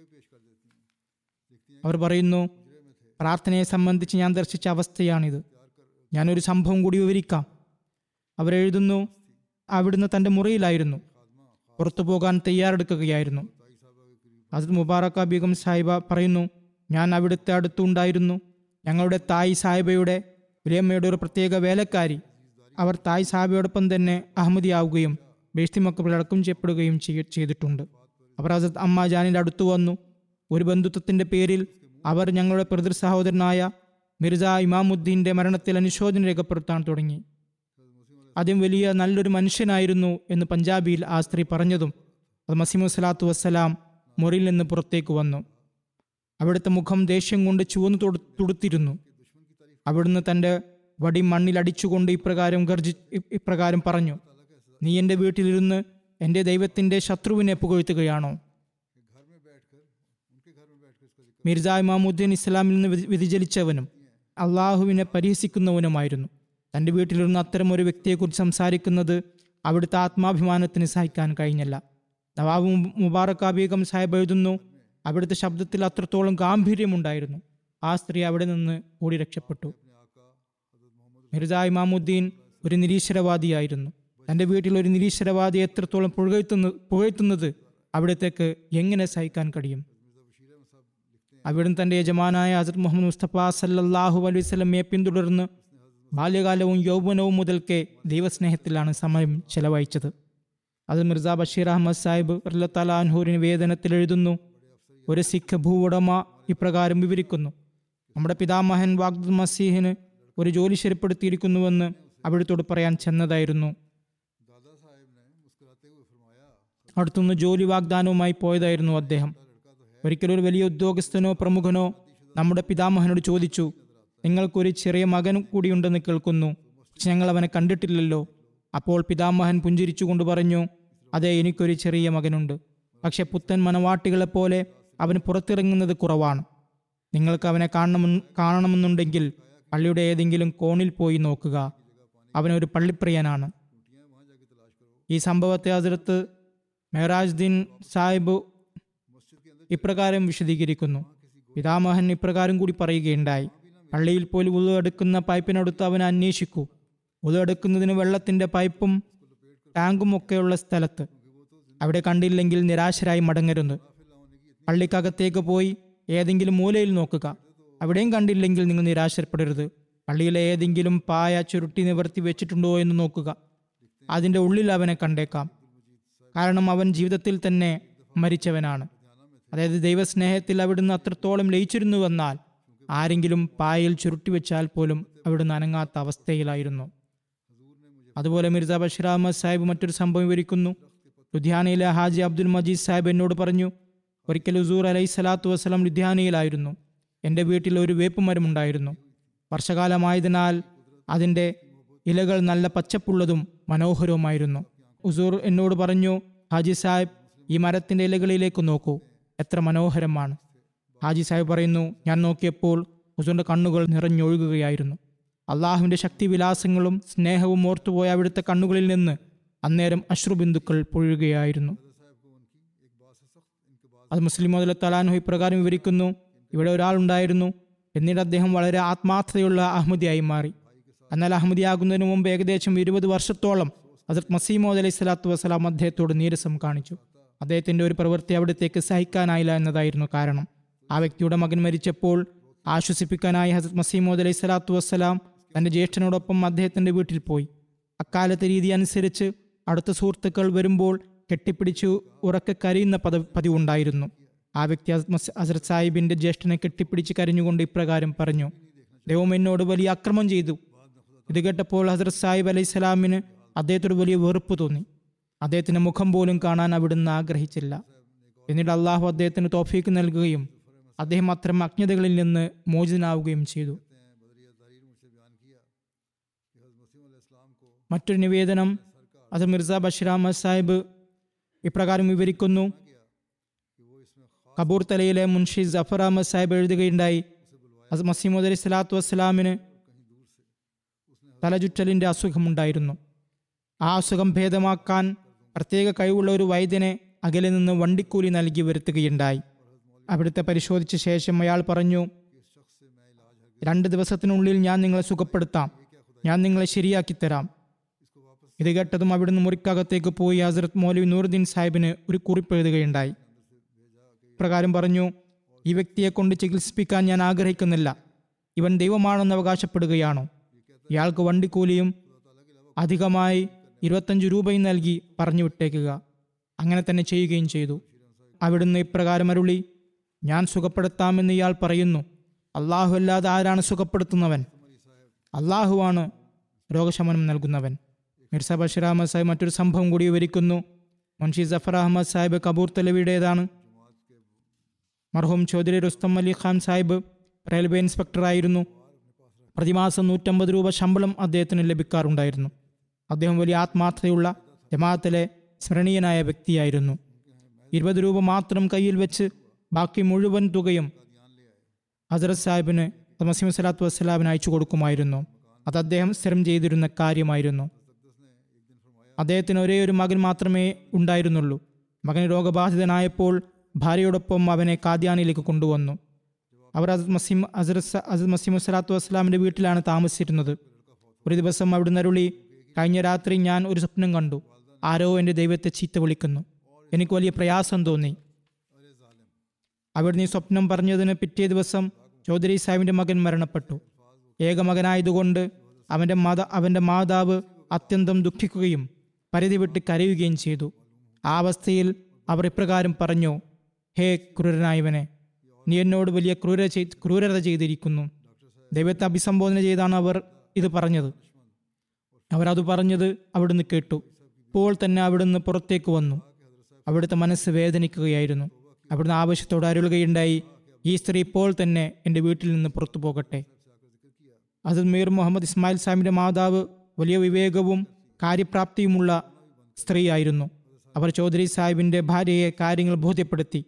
അവർ പറയുന്നു പ്രാർത്ഥനയെ സംബന്ധിച്ച് ഞാൻ ദർശിച്ച അവസ്ഥയാണിത് ഞാനൊരു സംഭവം കൂടി വിവരിക്കാം അവരെഴുതുന്നു അവിടുന്ന് തൻ്റെ മുറിയിലായിരുന്നു പുറത്തു പോകാൻ തയ്യാറെടുക്കുകയായിരുന്നു ഹസരത് മുബാറക്ക ബീഗം സാഹിബ പറയുന്നു ഞാൻ അവിടുത്തെ അടുത്തുണ്ടായിരുന്നു ഞങ്ങളുടെ തായ് സാഹിബയുടെ വലിയമ്മയുടെ ഒരു പ്രത്യേക വേലക്കാരി അവർ തായ് സാഹിബയോടൊപ്പം തന്നെ അഹമ്മദിയാവുകയും ബേഷ്തി മക്കബിൽ അടക്കം ചെയ്യപ്പെടുകയും ചെയ്യ- ചെയ്തിട്ടുണ്ട് അവർ ഹസരത് അമ്മ ജാനിൻ്റെ അടുത്തു വന്നു ഒരു ബന്ധുത്വത്തിൻ്റെ പേരിൽ അവർ ഞങ്ങളുടെ പ്രതിർ സഹോദരനായ മിർസ ഇമാമുദ്ദീൻ്റെ മരണത്തിൽ അനുശോചനം രേഖപ്പെടുത്താൻ തുടങ്ങി ആദ്യം വലിയ നല്ലൊരു മനുഷ്യനായിരുന്നു എന്ന് പഞ്ചാബിയിൽ ആ സ്ത്രീ പറഞ്ഞതും അത് മസീമു സ്വലാത്തു വസ്സലാം മുറിയിൽ നിന്ന് പുറത്തേക്ക് വന്നു അവിടുത്തെ മുഖം ദേഷ്യം കൊണ്ട് ചുവന്നു തൊടു- തുടുത്തിരുന്നു അവിടുന്ന് തൻ്റെ വടി മണ്ണിൽ അടിച്ചുകൊണ്ട് ഇപ്രകാരം ഗർജി ഇ- ഇപ്രകാരം പറഞ്ഞു നീ എൻ്റെ വീട്ടിലിരുന്ന് എൻ്റെ ദൈവത്തിൻ്റെ ശത്രുവിനെ പുകഴ്ത്തുകയാണോ മിർജ ഇമാമുദ്ദീൻ ഇസ്ലാമിൽ നിന്ന് വ്യതി- വ്യതിചലിച്ചവനും അള്ളാഹുവിനെ പരിഹസിക്കുന്നവനുമായിരുന്നു തൻ്റെ വീട്ടിലിരുന്ന് അത്തരം ഒരു വ്യക്തിയെക്കുറിച്ച് സംസാരിക്കുന്നത് അവിടുത്തെ ആത്മാഭിമാനത്തിന് സഹിക്കാൻ കഴിഞ്ഞില്ല നവാബ് മു- മുബാറക്ക ബീഗം സാഹിബ് എഴുതുന്നു അവിടുത്തെ ശബ്ദത്തിൽ അത്രത്തോളം ഗാംഭീര്യമുണ്ടായിരുന്നു ആ സ്ത്രീ അവിടെ നിന്ന് ഓടി രക്ഷപ്പെട്ടു മിർജ ഇമാമുദ്ദീൻ ഒരു നിരീശ്വരവാദിയായിരുന്നു തൻ്റെ വീട്ടിൽ ഒരു നിരീശ്വരവാദിയെ എത്രത്തോളം പുകഴ്ത്തുന്ന പുകഴ്ത്തുന്നത് അവിടത്തേക്ക് എങ്ങനെ സഹിക്കാൻ കഴിയും അവിടുന്ന് തൻ്റെ യജമാനായ ഹസരത് മുഹമ്മദ് മുസ്തഫ സല്ലല്ലാഹു അലൈഹി വസല്ലമയെ പിന്തുടർന്ന് ബാല്യകാലവും യൗവനവും മുതൽക്കേ ദൈവസ്നേഹത്തിലാണ് സമയം ചെലവഴിച്ചത് അത് മിർസ ബഷീർ അഹമ്മദ് സാഹിബ് റല്ലത്തലാൻഹൂരിന് വേദനത്തിൽ എഴുതുന്നു ഒരു സിഖ് ഭൂവുടമ ഇപ്രകാരം വിവരിക്കുന്നു നമ്മുടെ പിതാമഹൻ വാഗ്ദ് മസീഹിന് ഒരു ജോലി ശരിപ്പെടുത്തിയിരിക്കുന്നുവെന്ന് അവിടുത്തോട് പറയാൻ ചെന്നതായിരുന്നു അടുത്തുനിന്ന് ജോലി വാഗ്ദാനവുമായി പോയതായിരുന്നു അദ്ദേഹം ഒരിക്കലും ഒരു വലിയ ഉദ്യോഗസ്ഥനോ പ്രമുഖനോ നമ്മുടെ പിതാമഹനോട് ചോദിച്ചു നിങ്ങൾക്കൊരു ചെറിയ മകൻ കൂടിയുണ്ടെന്ന് കേൾക്കുന്നു പക്ഷെ ഞങ്ങൾ അവനെ കണ്ടിട്ടില്ലല്ലോ അപ്പോൾ പിതാമഹൻ പുഞ്ചിരിച്ചുകൊണ്ട് പറഞ്ഞു അതെ എനിക്കൊരു ചെറിയ മകനുണ്ട് പക്ഷെ പുത്തൻ മനവാട്ടികളെപ്പോലെ അവൻ പുറത്തിറങ്ങുന്നത് കുറവാണ് നിങ്ങൾക്ക് അവനെ കാണണമെന്ന് കാണണമെന്നുണ്ടെങ്കിൽ പള്ളിയുടെ ഏതെങ്കിലും കോണിൽ പോയി നോക്കുക അവനൊരു പള്ളിപ്രിയനാണ് ഈ സംഭവത്തെ അതിർത്ത് മെഹറാജ് ദിൻ സാഹിബ് ഇപ്രകാരം വിശദീകരിക്കുന്നു പിതാമഹൻ ഇപ്രകാരം കൂടി പറയുകയുണ്ടായി പള്ളിയിൽ പോലും ഉതു എടുക്കുന്ന പൈപ്പിനടുത്ത് അവൻ അന്വേഷിക്കൂ ഉതു എടുക്കുന്നതിന് വെള്ളത്തിന്റെ പൈപ്പും ടാങ്കും ഒക്കെയുള്ള സ്ഥലത്ത് അവിടെ കണ്ടില്ലെങ്കിൽ നിരാശരായി മടങ്ങരുത് പള്ളിക്കകത്തേക്ക് പോയി ഏതെങ്കിലും മൂലയിൽ നോക്കുക അവിടെയും കണ്ടില്ലെങ്കിൽ നിങ്ങൾ നിരാശപ്പെടരുത് പള്ളിയിലെ ഏതെങ്കിലും പായ ചുരുട്ടി നിവർത്തി വെച്ചിട്ടുണ്ടോ എന്ന് നോക്കുക അതിൻ്റെ ഉള്ളിൽ അവനെ കണ്ടേക്കാം കാരണം അവൻ ജീവിതത്തിൽ തന്നെ മരിച്ചവനാണ് അതായത് ദൈവസ്നേഹത്തിൽ അവിടുന്ന് അത്രത്തോളം ലയിച്ചിരുന്നുവെന്നാൽ ആരെങ്കിലും പായയിൽ ചുരുട്ടിവെച്ചാൽ പോലും അവിടുന്ന് അനങ്ങാത്ത അവസ്ഥയിലായിരുന്നു അതുപോലെ മിർസ ബഷീർ അഹമ്മദ് സാഹിബ് മറ്റൊരു സംഭവം വിവരിക്കുന്നു ലുധിയാനയിലെ ഹാജി അബ്ദുൽ മജീദ് സാഹിബ് എന്നോട് പറഞ്ഞു ഒരിക്കൽ ഹുസൂർ അലൈഹി സ്വലാത്തു വസ്സലാം ലുധിയാനയിലായിരുന്നു എൻ്റെ വീട്ടിൽ ഒരു വേപ്പ് മരമുണ്ടായിരുന്നു വർഷകാലമായതിനാൽ അതിൻ്റെ ഇലകൾ നല്ല പച്ചപ്പുള്ളതും മനോഹരവുമായിരുന്നു ഹുസൂർ എന്നോട് പറഞ്ഞു ഹാജി സാഹിബ് ഈ മരത്തിൻ്റെ ഇലകളിലേക്ക് നോക്കൂ എത്ര മനോഹരമാണ് ഹാജി സാഹിബ് പറയുന്നു ഞാൻ നോക്കിയപ്പോൾ ഹുസൂറിൻ്റെ കണ്ണുകൾ നിറഞ്ഞൊഴുകുകയായിരുന്നു അള്ളാഹുവിൻ്റെ ശക്തിവിലാസങ്ങളും സ്നേഹവും ഓർത്തുപോയ അവിടുത്തെ കണ്ണുകളിൽ നിന്ന് അന്നേരം അശ്രുബിന്ദുക്കൾ പൊഴുകയായിരുന്നു അത് മുസ്ലിം മുതല തലാൻഹു ഇപ്രകാരം വിവരിക്കുന്നു ഇവിടെ ഒരാളുണ്ടായിരുന്നു പിന്നീട് അദ്ദേഹം വളരെ ആത്മാർത്ഥതയുള്ള അഹമ്മദിയായി മാറി എന്നാൽ അഹമ്മദിയാകുന്നതിന് മുമ്പ് ഏകദേശം ഇരുപത് വർഷത്തോളം ഹസരത് മസീമോദ് അലൈഹി സ്വലാത്തു വസ്സലാം അദ്ദേഹത്തോട് നീരസം കാണിച്ചു അദ്ദേഹത്തിന്റെ ഒരു പ്രവൃത്തി അവിടത്തേക്ക് സഹിക്കാനായില്ല എന്നതായിരുന്നു കാരണം ആ വ്യക്തിയുടെ മകൻ മരിച്ചപ്പോൾ ആശ്വസിപ്പിക്കാനായി ഹസരത് മസീമോദ് അലൈഹി സ്വലാത്തു വസ്സലാം തന്റെ ജ്യേഷ്ഠനോടൊപ്പം അദ്ദേഹത്തിന്റെ വീട്ടിൽ പോയി അക്കാലത്തെ രീതി അനുസരിച്ച് അടുത്ത സുഹൃത്തുക്കൾ വരുമ്പോൾ കെട്ടിപ്പിടിച്ചു ഉറക്കെ കരയുന്ന പദ പതിവുണ്ടായിരുന്നു ആ വ്യക്തി ഹസ്രത് മസ്- ഹസ്രത് സാഹിബിന്റെ ജ്യേഷ്ഠനെ കെട്ടിപ്പിടിച്ച് കരഞ്ഞുകൊണ്ട് ഇപ്രകാരം പറഞ്ഞു ദൈവം എന്നോട് വലിയ അക്രമം ചെയ്തു ഇത് കേട്ടപ്പോൾ ഹസ്രത് സാഹിബ് അലൈഹി സ്വലാമിന് അദ്ദേഹത്തോട് വലിയ വെറുപ്പ് തോന്നി അദ്ദേഹത്തിന്റെ മുഖം പോലും കാണാൻ അവിടുന്ന് ആഗ്രഹിച്ചില്ല പിന്നീട് അള്ളാഹു അദ്ദേഹത്തിന് തോഫീക്ക് നൽകുകയും അദ്ദേഹം അത്തരം അജ്ഞതകളിൽ നിന്ന് മോചിതനാവുകയും ചെയ്തു മറ്റൊരു നിവേദനം അത് മിർസ ബഷീർ അഹമ്മദ് സാഹിബ് ഇപ്രകാരം വിവരിക്കുന്നു കബൂർ തലയിലെ മുൻഷി ജഫർ അഹമ്മദ് സാഹിബ് എഴുതുകയുണ്ടായി അത് മസീമുദ് അലി സ്വലാത്തു വസ്സലാമിന് തലചുറ്റലിന്റെ അസുഖമുണ്ടായിരുന്നു ആ അസുഖം ഭേദമാക്കാൻ പ്രത്യേക കഴിവുള്ള ഒരു വൈദ്യനെ അകലെ നിന്ന് വണ്ടിക്കൂലി നൽകി വരുത്തുകയുണ്ടായി അവിടുത്തെ പരിശോധിച്ച ശേഷം അയാൾ പറഞ്ഞു രണ്ട് ദിവസത്തിനുള്ളിൽ ഞാൻ നിങ്ങളെ സുഖപ്പെടുത്താം ഞാൻ നിങ്ങളെ ശരിയാക്കി തരാം ഇത് കേട്ടതും അവിടുന്ന് മുറിക്കകത്തേക്ക് പോയി ഹസരത് മൗലവി നൂറുദ്ദീൻ സാഹിബിന് ഒരു കുറിപ്പ് എഴുതുകയുണ്ടായി പ്രകാരം പറഞ്ഞു ഈ വ്യക്തിയെ കൊണ്ട് ചികിത്സിപ്പിക്കാൻ ഞാൻ ആഗ്രഹിക്കുന്നില്ല ഇവൻ ദൈവമാണെന്ന് അവകാശപ്പെടുകയാണോ ഇയാൾക്ക് വണ്ടിക്കൂലിയും അധികമായി ഇരുപത്തഞ്ച് രൂപയും നൽകി പറഞ്ഞു വിട്ടേക്കുക അങ്ങനെ തന്നെ ചെയ്യുകയും ചെയ്തു അവിടുന്ന് ഇപ്രകാരം അരുളി ഞാൻ സുഖപ്പെടുത്താമെന്ന് ഇയാൾ പറയുന്നു അള്ളാഹു അല്ലാതെ ആരാണ് സുഖപ്പെടുത്തുന്നവൻ അള്ളാഹുവാണ് രോഗശമനം നൽകുന്നവൻ മിർസ ബഷീർ അഹമ്മദ് സാഹിബ് മറ്റൊരു സംഭവം കൂടി വിവരിക്കുന്നു മുൻഷി ജഫർ അഹമ്മദ് സാഹിബ് കബൂർ തലവിയുടേതാണ് മർഹൂം ചൗധരി റുസ്തം അലി ഖാൻ സാഹിബ് റെയിൽവേ ഇൻസ്പെക്ടറായിരുന്നു പ്രതിമാസം നൂറ്റമ്പത് രൂപ ശമ്പളം അദ്ദേഹത്തിന് ലഭിക്കാറുണ്ടായിരുന്നു അദ്ദേഹം വലിയ ആത്മാർത്ഥതയുള്ള ജമാഅത്തിലെ സ്മരണീയനായ വ്യക്തിയായിരുന്നു ഇരുപത് രൂപ മാത്രം കയ്യിൽ വെച്ച് ബാക്കി മുഴുവൻ തുകയും ഹസരത് സാഹിബിന് മസീം സ്വലാത്തു വസ്സലാമിന് അയച്ചു കൊടുക്കുമായിരുന്നു അത് അദ്ദേഹം സ്ഥിരം ചെയ്തിരുന്ന കാര്യമായിരുന്നു അദ്ദേഹത്തിന് ഒരേ ഒരു മകൻ മാത്രമേ ഉണ്ടായിരുന്നുള്ളൂ മകൻ രോഗബാധിതനായപ്പോൾ ഭാര്യയോടൊപ്പം അവനെ കാദ്യാനിലേക്ക് കൊണ്ടുവന്നു അവർ അസത് മസീം അസറസ് അസത് മസീം സ്വലാത്തു വസ്സലാമിൻ്റെ വീട്ടിലാണ് താമസിച്ചിരുന്നത് ഒരു ദിവസം അവിടുന്ന് അരുളി കഴിഞ്ഞ രാത്രി ഞാൻ ഒരു സ്വപ്നം കണ്ടു ആരോ എൻ്റെ ദൈവത്തെ ചീത്ത വിളിക്കുന്നു എനിക്ക് വലിയ പ്രയാസം തോന്നി അവിടുന്ന് ഈ സ്വപ്നം പറഞ്ഞതിന് പിറ്റേ ദിവസം ചൗധരി സാഹിബിന്റെ മകൻ മരണപ്പെട്ടു ഏക മകനായതുകൊണ്ട് അവന്റെ മാത അവന്റെ മാതാവ് അത്യന്തം ദുഃഖിക്കുകയും പരിധി വിട്ട് കരയുകയും ചെയ്തു ആ അവസ്ഥയിൽ അവർ ഇപ്രകാരം പറഞ്ഞു ഹേ ക്രൂരനായവനെ നീ എന്നോട് വലിയ ക്രൂര ചെയ്- ക്രൂരത ചെയ്തിരിക്കുന്നു ദൈവത്തെ അഭിസംബോധന ചെയ്താണ് അവർ ഇത് പറഞ്ഞത് അവർ അത് പറഞ്ഞത് അവിടുന്ന് കേട്ടു ഇപ്പോൾ തന്നെ അവിടുന്ന് പുറത്തേക്ക് വന്നു അവിടുത്തെ മനസ്സ് വേദനിക്കുകയായിരുന്നു അവിടുന്ന് ആവശ്യത്തോട് അരുളുകയുണ്ടായി ഈ സ്ത്രീ ഇപ്പോൾ തന്നെ എൻ്റെ വീട്ടിൽ നിന്ന് പുറത്തു പോകട്ടെ അത് മീർ മുഹമ്മദ് ഇസ്മായിൽ സാഹിബിന്റെ മാതാവ് വലിയ വിവേകവും കാര്യപ്രാപ്തിയുമുള്ള സ്ത്രീയായിരുന്നു അവർ ചൗധരി സാഹിബിന്റെ ഭാര്യയെ കാര്യങ്ങൾ ബോധ്യപ്പെടുത്തി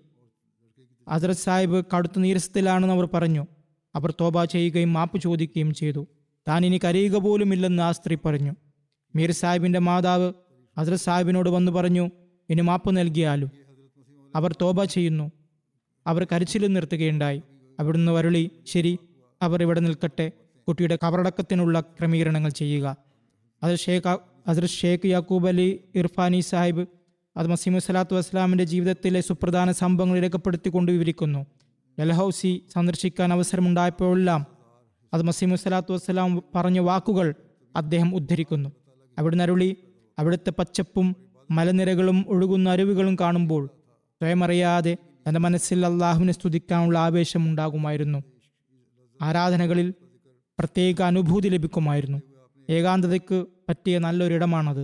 ഹസരത് സാഹിബ് കടുത്ത നീരസത്തിലാണെന്ന് അവർ പറഞ്ഞു അവർ തോബ ചെയ്യുകയും മാപ്പ് ചോദിക്കുകയും ചെയ്തു താൻ ഇനി കരയുക പോലുമില്ലെന്ന് ആ സ്ത്രീ പറഞ്ഞു മീർ സാഹിബിന്റെ മാതാവ് ഹസരത് സാഹിബിനോട് വന്നു പറഞ്ഞു ഇനി മാപ്പ് നൽകിയാലും അവർ തോബ ചെയ്യുന്നു അവർ കരച്ചിലും നിർത്തുകയുണ്ടായി അവിടുന്ന് വരളി ശരി അവർ ഇവിടെ നിൽക്കട്ടെ കുട്ടിയുടെ കബറടക്കത്തിനുള്ള ക്രമീകരണങ്ങൾ ചെയ്യുക അത് ഷേഖ് ഹസർ ഷേഖ് യാക്കൂബ് അലി ഇർഫാനി സാഹിബ് അത് മസീമു സ്വലാത്തു വസ്സലാമിന്റെ ജീവിതത്തിലെ സുപ്രധാന സംഭവങ്ങൾ രേഖപ്പെടുത്തിക്കൊണ്ട് വിവരിക്കുന്നു ഡൽഹൌസി സന്ദർശിക്കാൻ അവസരമുണ്ടായപ്പോഴെല്ലാം അത് മസീമു സ്വലാത്തു വസ്സലാം പറഞ്ഞ വാക്കുകൾ അദ്ദേഹം ഉദ്ധരിക്കുന്നു അവിടുന്ന് അരുളി അവിടുത്തെ പച്ചപ്പും മലനിരകളും ഒഴുകുന്ന അരുവികളും കാണുമ്പോൾ സ്വയം അറിയാതെ തന്റെ മനസ്സിൽ അള്ളാഹുവിനെ സ്തുതിക്കാനുള്ള ആവേശം ഉണ്ടാകുമായിരുന്നു ആരാധനകളിൽ പ്രത്യേക അനുഭൂതി ലഭിക്കുമായിരുന്നു ഏകാന്തതയ്ക്ക് പറ്റിയ നല്ലൊരിടമാണത്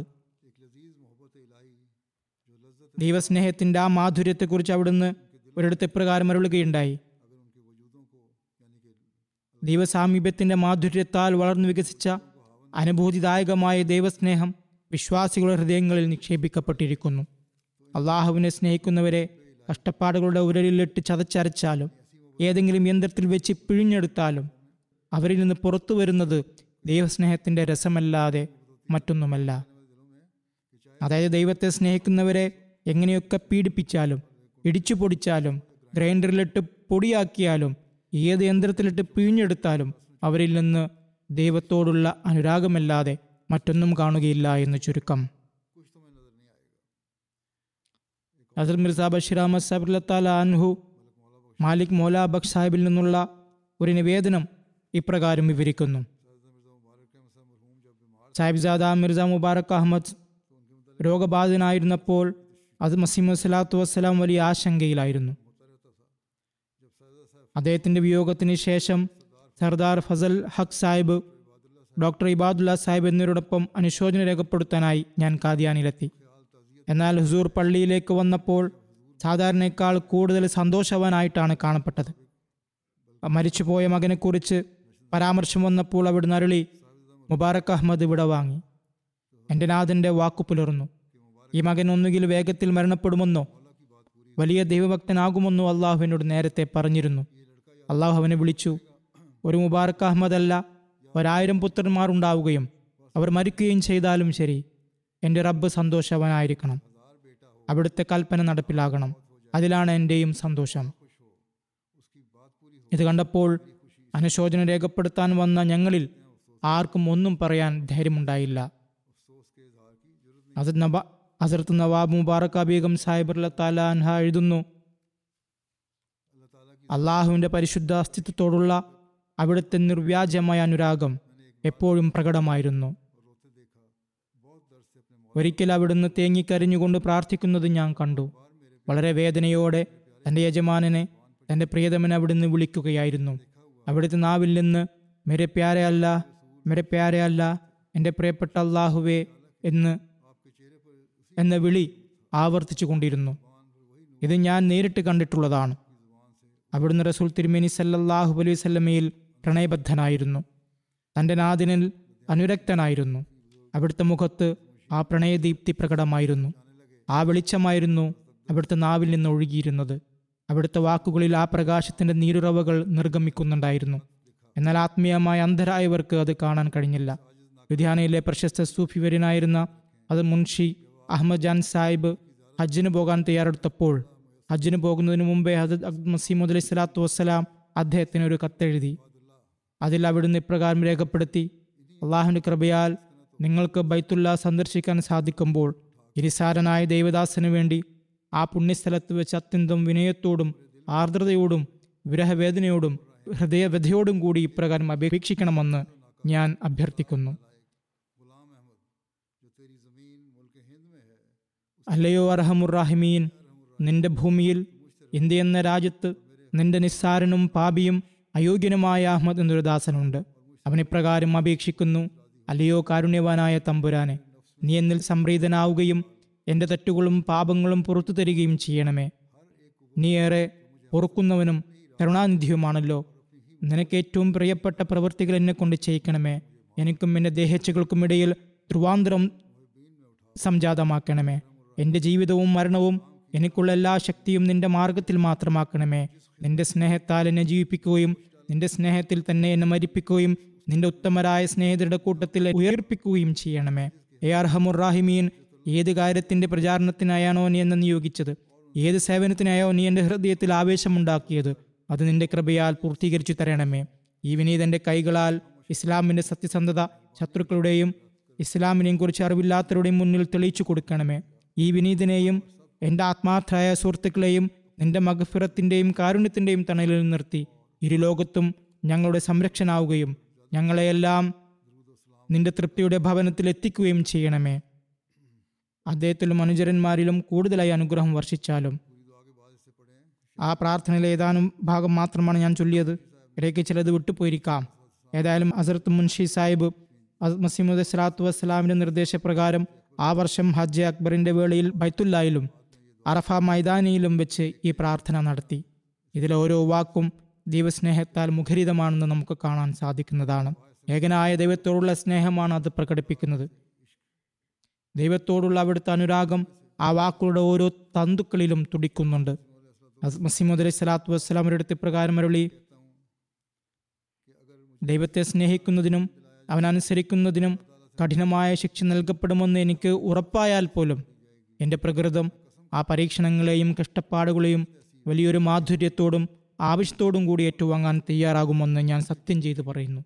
ദൈവസ്നേഹത്തിന്റെ ആ മാധുര്യത്തെക്കുറിച്ച് അവിടുന്ന് ഒരിടത്ത് ഇപ്രകാരം അരുളുകയുണ്ടായി ദൈവസാമീപ്യത്തിന്റെ മാധുര്യത്താൽ വളർന്നു വികസിച്ച അനുഭൂതിദായകമായ ദൈവസ്നേഹം വിശ്വാസികളുടെ ഹൃദയങ്ങളിൽ നിക്ഷേപിക്കപ്പെട്ടിരിക്കുന്നു അള്ളാഹുവിനെ സ്നേഹിക്കുന്നവരെ കഷ്ടപ്പാടുകളുടെ ഉരലിലിട്ട് ചതച്ചരച്ചാലും ഏതെങ്കിലും യന്ത്രത്തിൽ വെച്ച് പിഴിഞ്ഞെടുത്താലും അവരിൽ നിന്ന് പുറത്തു വരുന്നത് ദൈവസ്നേഹത്തിന്റെ രസമല്ലാതെ മറ്റൊന്നുമല്ല അതായത് ദൈവത്തെ സ്നേഹിക്കുന്നവരെ എങ്ങനെയൊക്കെ പീഡിപ്പിച്ചാലും ഇടിച്ചു പൊടിച്ചാലും ഗ്രൈൻഡറിലിട്ട് പൊടിയാക്കിയാലും ഏത് യന്ത്രത്തിലിട്ട് പിഴിഞ്ഞെടുത്താലും അവരിൽ നിന്ന് ദൈവത്തോടുള്ള അനുരാഗമല്ലാതെ മറ്റൊന്നും കാണുകയില്ല എന്ന് ചുരുക്കം ഹസർ മിർസ ബഷീർ അഹമ്മദ് സാബിർത്താല അൻഹു മാലിക് മോല ബഖ് സാഹിബിൽ നിന്നുള്ള ഒരു നിവേദനം ഇപ്രകാരം വിവരിക്കുന്നു സാഹിബ്സാദ മിർസ മുബാറക് അഹമ്മദ് രോഗബാധിതനായിരുന്നപ്പോൾ അത് മസീമു സ്വലാത്തു വസ്സലാം വലിയ ആശങ്കയിലായിരുന്നു അദ്ദേഹത്തിന്റെ വിയോഗത്തിന് ശേഷം സർദാർ ഫസൽ ഹഖ് സാഹിബ് ഡോക്ടർ ഇബാദുല്ല സാഹിബ് എന്നിവരോടൊപ്പം അനുശോചന രേഖപ്പെടുത്താനായി ഞാൻ കാദിയാനിലെത്തി എന്നാൽ ഹുസൂർ പള്ളിയിലേക്ക് വന്നപ്പോൾ സാധാരണയേക്കാൾ കൂടുതൽ സന്തോഷവാനായിട്ടാണ് കാണപ്പെട്ടത് മരിച്ചുപോയ മകനെക്കുറിച്ച് പരാമർശം വന്നപ്പോൾ അവിടുന്ന് അരുളി മുബാറക് അഹമ്മദ് ഇവിടെ വാങ്ങി എൻ്റെ നാഥൻ്റെ വാക്കു പുലർന്നു ഈ മകൻ ഒന്നുകിൽ വേഗത്തിൽ മരണപ്പെടുമെന്നോ വലിയ ദൈവഭക്തനാകുമെന്നോ അള്ളാഹു എന്നോട് നേരത്തെ പറഞ്ഞിരുന്നു അള്ളാഹു അവനെ വിളിച്ചു ഒരു മുബാറക് അഹമ്മദ് അല്ല ഒരായിരം പുത്രന്മാർ ഉണ്ടാവുകയും അവർ മരിക്കുകയും ചെയ്താലും ശരി എൻ്റെ റബ്ബ് സന്തോഷവനായിരിക്കണം അവിടുത്തെ കൽപ്പന നടപ്പിലാകണം അതിലാണ് എൻ്റെയും സന്തോഷം ഇത് കണ്ടപ്പോൾ അനുശോചനം രേഖപ്പെടുത്താൻ വന്ന ഞങ്ങളിൽ ആർക്കും ഒന്നും പറയാൻ ധൈര്യമുണ്ടായില്ല അത് നബ ഹസരത്ത് നവാബ് മുബാറക്ക ബീഗം സാഹിബ് താല അൻഹ എഴുതുന്നു അള്ളാഹുവിൻ്റെ പരിശുദ്ധ അസ്തിത്വത്തോടുള്ള അവിടുത്തെ നിർവ്യാജമായ അനുരാഗം എപ്പോഴും പ്രകടമായിരുന്നു ഒരിക്കൽ അവിടുന്ന് തേങ്ങിക്കരഞ്ഞുകൊണ്ട് പ്രാർത്ഥിക്കുന്നത് ഞാൻ കണ്ടു വളരെ വേദനയോടെ തൻ്റെ യജമാനനെ തൻ്റെ പ്രിയതമനെ അവിടുന്ന് വിളിക്കുകയായിരുന്നു അവിടുത്തെ നാവിൽ നിന്ന് മെരെ പ്യാരെ അല്ല മെരെ പ്യാരെ അല്ല എൻ്റെ പ്രിയപ്പെട്ട അള്ളാഹുവേ എന്ന് എന്ന വിളി ആവർത്തിച്ചു കൊണ്ടിരുന്നു ഇത് ഞാൻ നേരിട്ട് കണ്ടിട്ടുള്ളതാണ് അവിടുന്ന് റസൂൽ തിരുമേനി സല്ലല്ലാഹു അലൈഹി വസല്ലമയിൽ പ്രണയബദ്ധനായിരുന്നു തൻ്റെ നാദിനിൽ അനുരക്തനായിരുന്നു അവിടുത്തെ മുഖത്ത് ആ പ്രണയദീപ്തി പ്രകടമായിരുന്നു ആ വെളിച്ചമായിരുന്നു അവിടുത്തെ നാവിൽ നിന്ന് ഒഴുകിയിരുന്നത് അവിടുത്തെ വാക്കുകളിൽ ആ പ്രകാശത്തിന്റെ നീരുറവകൾ നിർഗമിക്കുന്നുണ്ടായിരുന്നു എന്നാൽ ആത്മീയമായ അന്ധരായവർക്ക് അത് കാണാൻ കഴിഞ്ഞില്ല ലുധിയാനയിലെ പ്രശസ്ത സൂഫി വര്യനായിരുന്ന അത് മുൻഷി അഹമ്മദ് ജാൻ സാഹിബ് ഹജ്ജിന് പോകാൻ തയ്യാറെടുത്തപ്പോൾ ഹജ്ജിന് പോകുന്നതിന് മുമ്പേ ഹജത് അബ്ദുൽ മസീമുദ് അലൈഹി സ്വലാത്തു വസ്സലാം അദ്ദേഹത്തിന് ഒരു കത്തെഴുതി അതിൽ അവിടുന്ന് ഇപ്രകാരം രേഖപ്പെടുത്തി അള്ളാഹുവിൻ്റെ കൃപയാൽ നിങ്ങൾക്ക് ബൈത്തുള്ള സന്ദർശിക്കാൻ സാധിക്കുമ്പോൾ ഇരിസാരനായ ദൈവദാസന് വേണ്ടി ആ പുണ്യസ്ഥലത്ത് വെച്ച് അത്യന്തം വിനയത്തോടും ആർദ്രതയോടും വിരഹവേദനയോടും ഹൃദയവ്യഥയോടും കൂടി ഇപ്രകാരം അപേക്ഷിക്കണമെന്ന് ഞാൻ അഭ്യർത്ഥിക്കുന്നു അല്ലയോ അർഹമുറാഹിമീൻ നിന്റെ ഭൂമിയിൽ ഇന്ത്യ എന്ന രാജ്യത്ത് നിന്റെ നിസ്സാരനും പാപിയും അയോഗ്യനുമായ അഹമ്മദ് എന്നൊരു ദാസനുണ്ട് അവൻ ഇപ്രകാരം അപേക്ഷിക്കുന്നു അല്ലയോ കാരുണ്യവാനായ തമ്പുരാനെ നീ എന്നിൽ സംപ്രീതനാവുകയും എൻ്റെ തെറ്റുകളും പാപങ്ങളും പുറത്തു തരികയും ചെയ്യണമേ നീ ഏറെ പൊറുക്കുന്നവനും കരുണാനിധിയുമാണല്ലോ നിനക്ക് ഏറ്റവും പ്രിയപ്പെട്ട പ്രവൃത്തികൾ എന്നെ കൊണ്ട് ചെയ്യിക്കണമേ എനിക്കും എൻ്റെ ദേഹച്ചകൾക്കും ഇടയിൽ ധ്രുവാന്തരം സംജാതമാക്കണമേ എൻ്റെ ജീവിതവും മരണവും എനിക്കുള്ള എല്ലാ ശക്തിയും നിന്റെ മാർഗത്തിൽ മാത്രമാക്കണമേ നിന്റെ സ്നേഹത്താൽ എന്നെ ജീവിപ്പിക്കുകയും നിന്റെ സ്നേഹത്തിൽ തന്നെ എന്നെ മരിപ്പിക്കുകയും നിന്റെ ഉത്തമരായ സ്നേഹിതരുടെ കൂട്ടത്തിൽ ഉയർപ്പിക്കുകയും ചെയ്യണമേ എ അർഹമുറാഹിമീൻ ഏത് കാര്യത്തിന്റെ പ്രചാരണത്തിനായാണോ നീ എന്നെ നിയോഗിച്ചത് ഏത് സേവനത്തിനായോ നീ എൻ്റെ ഹൃദയത്തിൽ ആവേശമുണ്ടാക്കിയത് അത് നിന്റെ കൃപയാൽ പൂർത്തീകരിച്ചു തരണമേ ഈ വിനീതന്റെ കൈകളാൽ ഇസ്ലാമിന്റെ സത്യസന്ധത ശത്രുക്കളുടെയും ഇസ്ലാമിനെയും കുറിച്ച് അറിവില്ലാത്തവരുടെയും മുന്നിൽ തെളിയിച്ചു കൊടുക്കണമേ ഈ വിനീതനെയും എൻ്റെ ആത്മാർത്ഥരായ സുഹൃത്തുക്കളെയും നിന്റെ മകഫിറത്തിൻ്റെയും കാരുണ്യത്തിൻ്റെയും തണലിൽ നിർത്തി ഇരുലോകത്തും ഞങ്ങളുടെ സംരക്ഷനാവുകയും ഞങ്ങളെയെല്ലാം നിന്റെ തൃപ്തിയുടെ ഭവനത്തിൽ എത്തിക്കുകയും ചെയ്യണമേ അദ്ദേഹത്തിലും അനുചരന്മാരിലും കൂടുതലായി അനുഗ്രഹം വർഷിച്ചാലും ആ പ്രാർത്ഥനയിലെ ഏതാനും ഭാഗം മാത്രമാണ് ഞാൻ ചൊല്ലിയത് ഇടയ്ക്ക് ചിലത് വിട്ടുപോയിരിക്കാം ഏതായാലും ഹസരത്ത് മുൻഷി സാഹിബ് ഹസ്രത്ത് മസീമുദ് സ്വലാത്തു വസ്സലാമിന്റെ നിർദ്ദേശപ്രകാരം ആ വർഷം ഹജ്ജ് അക്ബറിന്റെ വേളയിൽ ബൈത്തുല്ലായിലും അറഫ മൈതാനിയിലും വെച്ച് ഈ പ്രാർത്ഥന നടത്തി ഇതിലെ ഓരോ വാക്കും ദൈവസ്നേഹത്താൽ മുഖരിതമാണെന്ന് നമുക്ക് കാണാൻ സാധിക്കുന്നതാണ് ഏകനായ ദൈവത്തോടുള്ള സ്നേഹമാണ് അത് പ്രകടിപ്പിക്കുന്നത് ദൈവത്തോടുള്ള അവിടുത്തെ അനുരാഗം ആ വാക്കുകളുടെ ഓരോ തന്തുക്കളിലും തുടിക്കുന്നുണ്ട് മസീമുദ് അലൈഹി സ്വലാത്തു വസ്സലാമരുടെ അടുത്ത് ഇപ്രകാരം അരുളി ദൈവത്തെ സ്നേഹിക്കുന്നതിനും അവനനുസരിക്കുന്നതിനും കഠിനമായ ശിക്ഷ നൽകപ്പെടുമെന്ന് എനിക്ക് ഉറപ്പായാൽ പോലും എൻ്റെ പ്രകൃതം ആ പരീക്ഷണങ്ങളെയും കഷ്ടപ്പാടുകളെയും വലിയൊരു മാധുര്യത്തോടും ആവശ്യത്തോടും കൂടി ഏറ്റുവാങ്ങാൻ തയ്യാറാകുമെന്ന് ഞാൻ സത്യം ചെയ്തു പറയുന്നു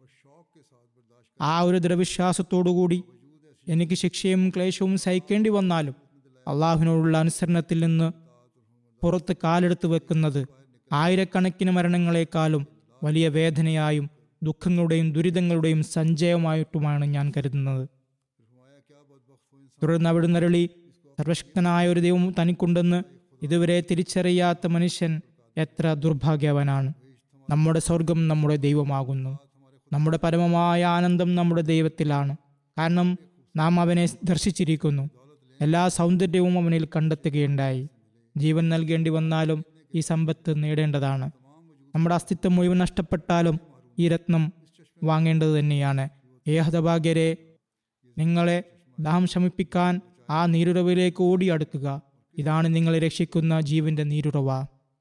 ആ ഒരു ദൃഢവിശ്വാസത്തോടുകൂടി എനിക്ക് ശിക്ഷയും ക്ലേശവും സഹിക്കേണ്ടി വന്നാലും അള്ളാഹുവിനോടുള്ള അനുസരണത്തിൽ നിന്ന് പുറത്ത് കാലെടുത്ത് വെക്കുന്നത് ആയിരക്കണക്കിന് മരണങ്ങളെക്കാളും വലിയ വേദനയായും ദുഃഖങ്ങളുടെയും ദുരിതങ്ങളുടെയും സഞ്ചയമായിട്ടുമാണ് ഞാൻ കരുതുന്നത് തുടർന്ന് അവിടുന്ന് അരളി സർവശക്തനായ ഒരു ദൈവം തനിക്കുണ്ടെന്ന് ഇതുവരെ തിരിച്ചറിയാത്ത മനുഷ്യൻ എത്ര ദുർഭാഗ്യവനാണ് നമ്മുടെ സ്വർഗം നമ്മുടെ ദൈവമാകുന്നു നമ്മുടെ പരമമായ ആനന്ദം നമ്മുടെ ദൈവത്തിലാണ് കാരണം നാം അവനെ ദർശിച്ചിരിക്കുന്നു എല്ലാ സൗന്ദര്യവും അവനിൽ കണ്ടെത്തുകയുണ്ടായി ജീവൻ നൽകേണ്ടി വന്നാലും ഈ സമ്പത്ത് നേടേണ്ടതാണ് നമ്മുടെ അസ്തിത്വം മുഴുവൻ നഷ്ടപ്പെട്ടാലും ഈ രത്നം വാങ്ങേണ്ടത് തന്നെയാണ് ഏ ഹതഭാഗ്യരെ നിങ്ങളെ ദാഹം ശമിപ്പിക്കാൻ ആ നീരുറവിലേക്ക് ഓടിയടുക്കുക ഇതാണ് നിങ്ങളെ രക്ഷിക്കുന്ന ജീവന്റെ നീരുറവ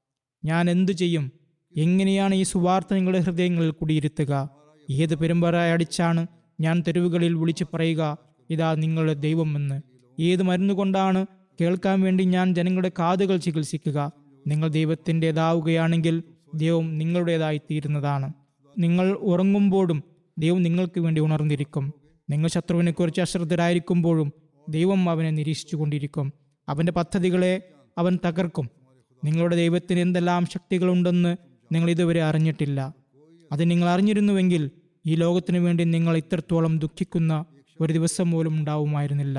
ഞാൻ എന്തു ചെയ്യും എങ്ങനെയാണ് ഈ സുവാർത്ത നിങ്ങളുടെ ഹൃദയങ്ങളിൽ കുടിയിരുത്തുക ഏത് പെരുമ്പറായി അടിച്ചാണ് ഞാൻ തെരുവുകളിൽ വിളിച്ചു പറയുക ഇതാ നിങ്ങളുടെ ദൈവമെന്ന് ഏത് മരുന്നുകൊണ്ടാണ് കേൾക്കാൻ വേണ്ടി ഞാൻ ജനങ്ങളുടെ കാതുകൾ ചികിത്സിക്കുക നിങ്ങൾ ദൈവത്തിൻ്റെതാവുകയാണെങ്കിൽ ദൈവം നിങ്ങളുടേതായി തീരുന്നതാണ് നിങ്ങൾ ഉറങ്ങുമ്പോഴും ദൈവം നിങ്ങൾക്ക് വേണ്ടി ഉണർന്നിരിക്കും നിങ്ങൾ ശത്രുവിനെക്കുറിച്ച് അശ്രദ്ധരായിരിക്കുമ്പോഴും ദൈവം അവനെ നിരീക്ഷിച്ചു കൊണ്ടിരിക്കും അവൻ്റെ പദ്ധതികളെ അവൻ തകർക്കും നിങ്ങളുടെ ദൈവത്തിന് എന്തെല്ലാം ശക്തികളുണ്ടെന്ന് നിങ്ങൾ ഇതുവരെ അറിഞ്ഞിട്ടില്ല അത് നിങ്ങൾ അറിഞ്ഞിരുന്നുവെങ്കിൽ ഈ ലോകത്തിനു വേണ്ടി നിങ്ങൾ ഇത്രത്തോളം ദുഃഖിക്കുന്ന ഒരു ദിവസം പോലും ഉണ്ടാവുമായിരുന്നില്ല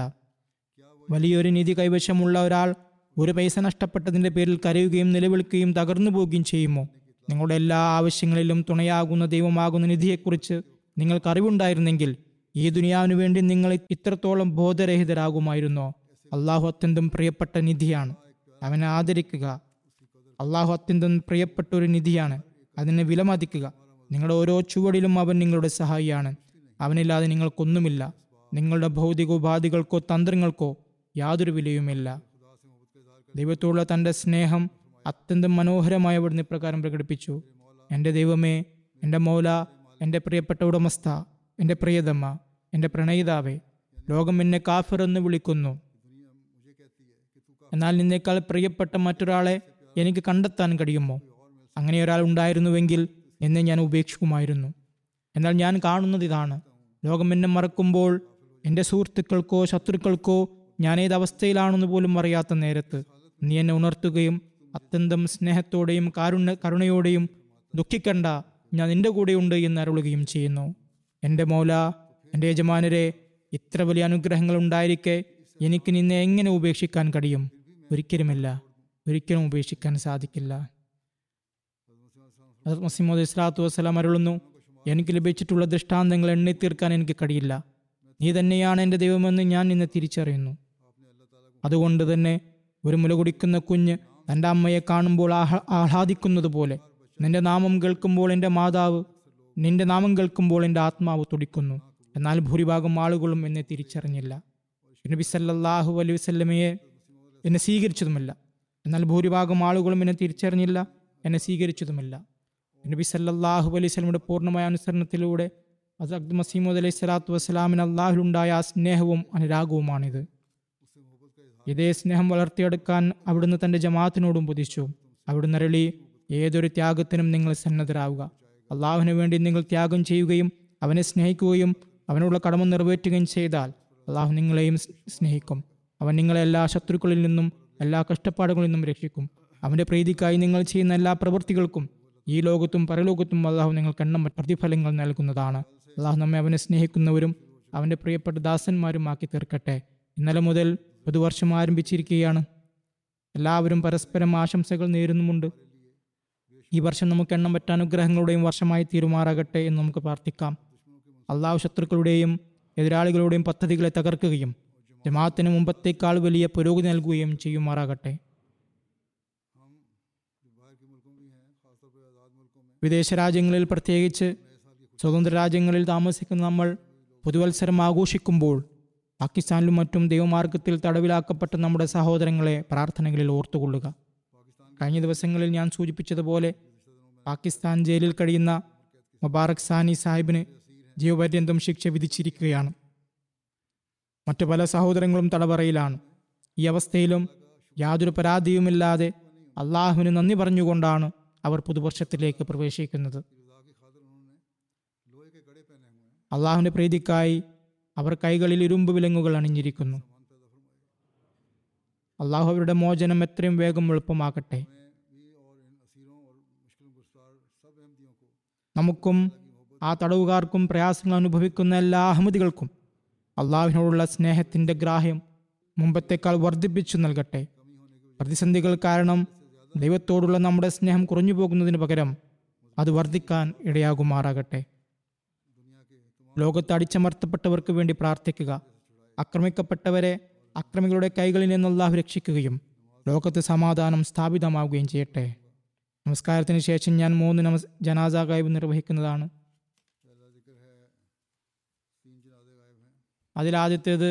വലിയൊരു നിധി കൈവശമുള്ള ഒരാൾ ഒരു പൈസ നഷ്ടപ്പെട്ടതിന്റെ പേരിൽ കരയുകയും നിലവിളിക്കുകയും തകർന്നു പോവുകയും ചെയ്യുമോ നിങ്ങളുടെ എല്ലാ ആവശ്യങ്ങളിലും തുണയാകുന്ന ദൈവമാകുന്ന നിധിയെക്കുറിച്ച് നിങ്ങൾക്ക് അറിവുണ്ടായിരുന്നെങ്കിൽ ഈ ദുനിയാവിനു വേണ്ടി നിങ്ങൾ ഇത്രത്തോളം ബോധരഹിതരാകുമായിരുന്നോ അള്ളാഹു അത്യന്തം പ്രിയപ്പെട്ട നിധിയാണ് അവനെ ആദരിക്കുക അള്ളാഹു അത്യന്തം പ്രിയപ്പെട്ട ഒരു നിധിയാണ് അതിനെ വിലമതിക്കുക നിങ്ങളുടെ ഓരോ ചുവടിലും അവൻ നിങ്ങളുടെ സഹായിയാണ് അവനില്ലാതെ നിങ്ങൾക്കൊന്നുമില്ല നിങ്ങളുടെ ഭൗതികോപാധികൾക്കോ തന്ത്രങ്ങൾക്കോ യാതൊരു വിലയുമില്ല ദൈവത്തോടുള്ള തൻ്റെ സ്നേഹം അത്യന്തം മനോഹരമായ അവിടുന്ന് ഇപ്രകാരം പ്രകടിപ്പിച്ചു എൻ്റെ ദൈവമേ എൻ്റെ മൗല എൻ്റെ പ്രിയപ്പെട്ട ഉടമസ്ഥ എൻ്റെ പ്രിയതമ്മ എൻ്റെ പ്രണയിതാവേ ലോകം എന്നെ കാഫിർ എന്ന് വിളിക്കുന്നു എന്നാൽ നിന്നേക്കാൾ പ്രിയപ്പെട്ട മറ്റൊരാളെ എനിക്ക് കണ്ടെത്താൻ കഴിയുമോ അങ്ങനെ ഒരാൾ ഉണ്ടായിരുന്നുവെങ്കിൽ എന്നെ ഞാൻ ഉപേക്ഷിക്കുമായിരുന്നു എന്നാൽ ഞാൻ കാണുന്നത് ഇതാണ് ലോകം എന്നെ മറക്കുമ്പോൾ എൻ്റെ സുഹൃത്തുക്കൾക്കോ ശത്രുക്കൾക്കോ ഞാൻ ഏത് അവസ്ഥയിലാണെന്ന് പോലും അറിയാത്ത നേരത്ത് നീ എന്നെ ഉണർത്തുകയും അത്യന്തം സ്നേഹത്തോടെയും കാരുണ്യ കരുണയോടെയും ദുഃഖിക്കണ്ട ഞാൻ നിന്റെ കൂടെയുണ്ട് എന്ന് അരുളുകയും ചെയ്യുന്നു എൻ്റെ മൗല എൻ്റെ യജമാനരെ ഇത്ര വലിയ അനുഗ്രഹങ്ങൾ ഉണ്ടായിരിക്കെ എനിക്ക് നിന്നെ എങ്ങനെ ഉപേക്ഷിക്കാൻ കഴിയും ഒരിക്കലുമില്ല ഒരിക്കലും ഉപേക്ഷിക്കാൻ സാധിക്കില്ല ഹസ്രത്ത് മസീമോദ് ഇസ്ലാത്തു വസ്സലാം അരുളുന്നു എനിക്ക് ലഭിച്ചിട്ടുള്ള ദൃഷ്ടാന്തങ്ങൾ എണ്ണി തീർക്കാൻ എനിക്ക് കഴിയില്ല നീ തന്നെയാണ് എൻ്റെ ദൈവമെന്ന് ഞാൻ നിന്നെ തിരിച്ചറിയുന്നു അതുകൊണ്ട് തന്നെ ഒരു മുല കുടിക്കുന്ന കുഞ്ഞ് തൻ്റെ അമ്മയെ കാണുമ്പോൾ ആഹ്ലാ ആഹ്ലാദിക്കുന്നത് പോലെ നിന്റെ നാമം കേൾക്കുമ്പോൾ എൻ്റെ മാതാവ് നിന്റെ നാമം കേൾക്കുമ്പോൾ എൻ്റെ ആത്മാവ് തുടിക്കുന്നു എന്നാൽ ഭൂരിഭാഗം ആളുകളും എന്നെ തിരിച്ചറിഞ്ഞില്ല നബി സല്ലല്ലാഹു അലൈഹി വസല്ലമയെ എന്നെ സ്വീകരിച്ചതുമില്ല എന്നാൽ ഭൂരിഭാഗം ആളുകളും എന്നെ തിരിച്ചറിഞ്ഞില്ല എന്നെ സ്വീകരിച്ചതുമില്ല നബി സല്ലല്ലാഹു അലൈഹി സ്വലമിയുടെ പൂർണ്ണമായ അനുസരണത്തിലൂടെ അത് അബ്ദു മസീമദ് അലൈഹി സ്വലാത്തു വസ്സലാമിന് അള്ളാഹുലുണ്ടായ ആ സ്നേഹവും അനുരാഗവുമാണിത് ഇതേ സ്നേഹം വളർത്തിയെടുക്കാൻ അവിടുന്ന് തൻ്റെ ജമാഅത്തിനോടും പൊതിച്ചു അവിടുന്ന് അരളി ഏതൊരു ത്യാഗത്തിനും നിങ്ങൾ സന്നദ്ധരാവുക അള്ളാഹുവിന് വേണ്ടി നിങ്ങൾ ത്യാഗം ചെയ്യുകയും അവനെ സ്നേഹിക്കുകയും അവനുള്ള കടമ നിറവേറ്റുകയും ചെയ്താൽ അള്ളാഹു നിങ്ങളെയും സ് സ്നേഹിക്കും അവൻ നിങ്ങളെ എല്ലാ ശത്രുക്കളിൽ നിന്നും എല്ലാ കഷ്ടപ്പാടുകളിൽ നിന്നും രക്ഷിക്കും അവൻ്റെ പ്രീതിക്കായി നിങ്ങൾ ചെയ്യുന്ന എല്ലാ പ്രവൃത്തികൾക്കും ഈ ലോകത്തും പരലോകത്തും അള്ളാഹു നിങ്ങൾക്ക് എണ്ണം പ്രതിഫലങ്ങൾ നൽകുന്നതാണ് അള്ളാഹു നമ്മെ അവനെ സ്നേഹിക്കുന്നവരും അവൻ്റെ പ്രിയപ്പെട്ട ദാസന്മാരുമാക്കി തീർക്കട്ടെ ഇന്നലെ മുതൽ പുതുവർഷം ആരംഭിച്ചിരിക്കുകയാണ് എല്ലാവരും പരസ്പരം ആശംസകൾ നേരുന്നുമുണ്ട് ഈ വർഷം നമുക്ക് എണ്ണം പറ്റ അനുഗ്രഹങ്ങളുടെയും വർഷമായി തീരുമാറാകട്ടെ എന്ന് നമുക്ക് പ്രാർത്ഥിക്കാം അള്ളാഹു ശത്രുക്കളുടെയും എതിരാളികളുടെയും പദ്ധതികളെ തകർക്കുകയും ജമാഅത്തിന് മുമ്പത്തേക്കാൾ വലിയ പുരോഗതി നൽകുകയും ചെയ്യുമാറാകട്ടെ വിദേശ രാജ്യങ്ങളിൽ പ്രത്യേകിച്ച് സ്വതന്ത്ര രാജ്യങ്ങളിൽ താമസിക്കുന്ന നമ്മൾ പുതുവത്സരം ആഘോഷിക്കുമ്പോൾ പാകിസ്ഥാനിലും മറ്റും ദൈവമാർഗത്തിൽ തടവിലാക്കപ്പെട്ട നമ്മുടെ സഹോദരങ്ങളെ പ്രാർത്ഥനകളിൽ ഓർത്തുകൊള്ളുക കഴിഞ്ഞ ദിവസങ്ങളിൽ ഞാൻ സൂചിപ്പിച്ചതുപോലെ പാകിസ്ഥാൻ ജയിലിൽ കഴിയുന്ന മുബാറക് സാനി സാഹിബിന് ജീവപര്യന്തം ശിക്ഷ വിധിച്ചിരിക്കുകയാണ് മറ്റു പല സഹോദരങ്ങളും തടവറയിലാണ് ഈ അവസ്ഥയിലും യാതൊരു പരാതിയുമില്ലാതെ അള്ളാഹുവിന് നന്ദി പറഞ്ഞുകൊണ്ടാണ് അവർ പുതുവർഷത്തിലേക്ക് പ്രവേശിക്കുന്നത് അള്ളാഹുവിന്റെ പ്രീതിക്കായി അവർ കൈകളിൽ ഇരുമ്പ് വിലങ്ങുകൾ അണിഞ്ഞിരിക്കുന്നു അള്ളാഹു അവരുടെ മോചനം എത്രയും വേഗം എളുപ്പമാക്കട്ടെ നമുക്കും ആ തടവുകാർക്കും പ്രയാസങ്ങൾ അനുഭവിക്കുന്ന എല്ലാ അഹമ്മദികൾക്കും അള്ളാഹുവിനോടുള്ള സ്നേഹത്തിന്റെ ഗ്രാഹ്യം മുമ്പത്തേക്കാൾ വർദ്ധിപ്പിച്ചു നൽകട്ടെ പ്രതിസന്ധികൾ കാരണം ദൈവത്തോടുള്ള നമ്മുടെ സ്നേഹം കുറഞ്ഞു പോകുന്നതിന് പകരം അത് വർദ്ധിക്കാൻ ഇടയാകുമാറാകട്ടെ ലോകത്ത് അടിച്ചമർത്തപ്പെട്ടവർക്ക് വേണ്ടി പ്രാർത്ഥിക്കുക ആക്രമിക്കപ്പെട്ടവരെ അക്രമികളുടെ കൈകളിൽ നിന്ന് അള്ളാഹു രക്ഷിക്കുകയും ലോകത്ത് സമാധാനം സ്ഥാപിതമാവുകയും ചെയ്യട്ടെ നമസ്കാരത്തിന് ശേഷം ഞാൻ മൂന്ന് നമസ് ജനാസ ഗായബ് നിർവഹിക്കുന്നതാണ് അതിലാദ്യത്തേത്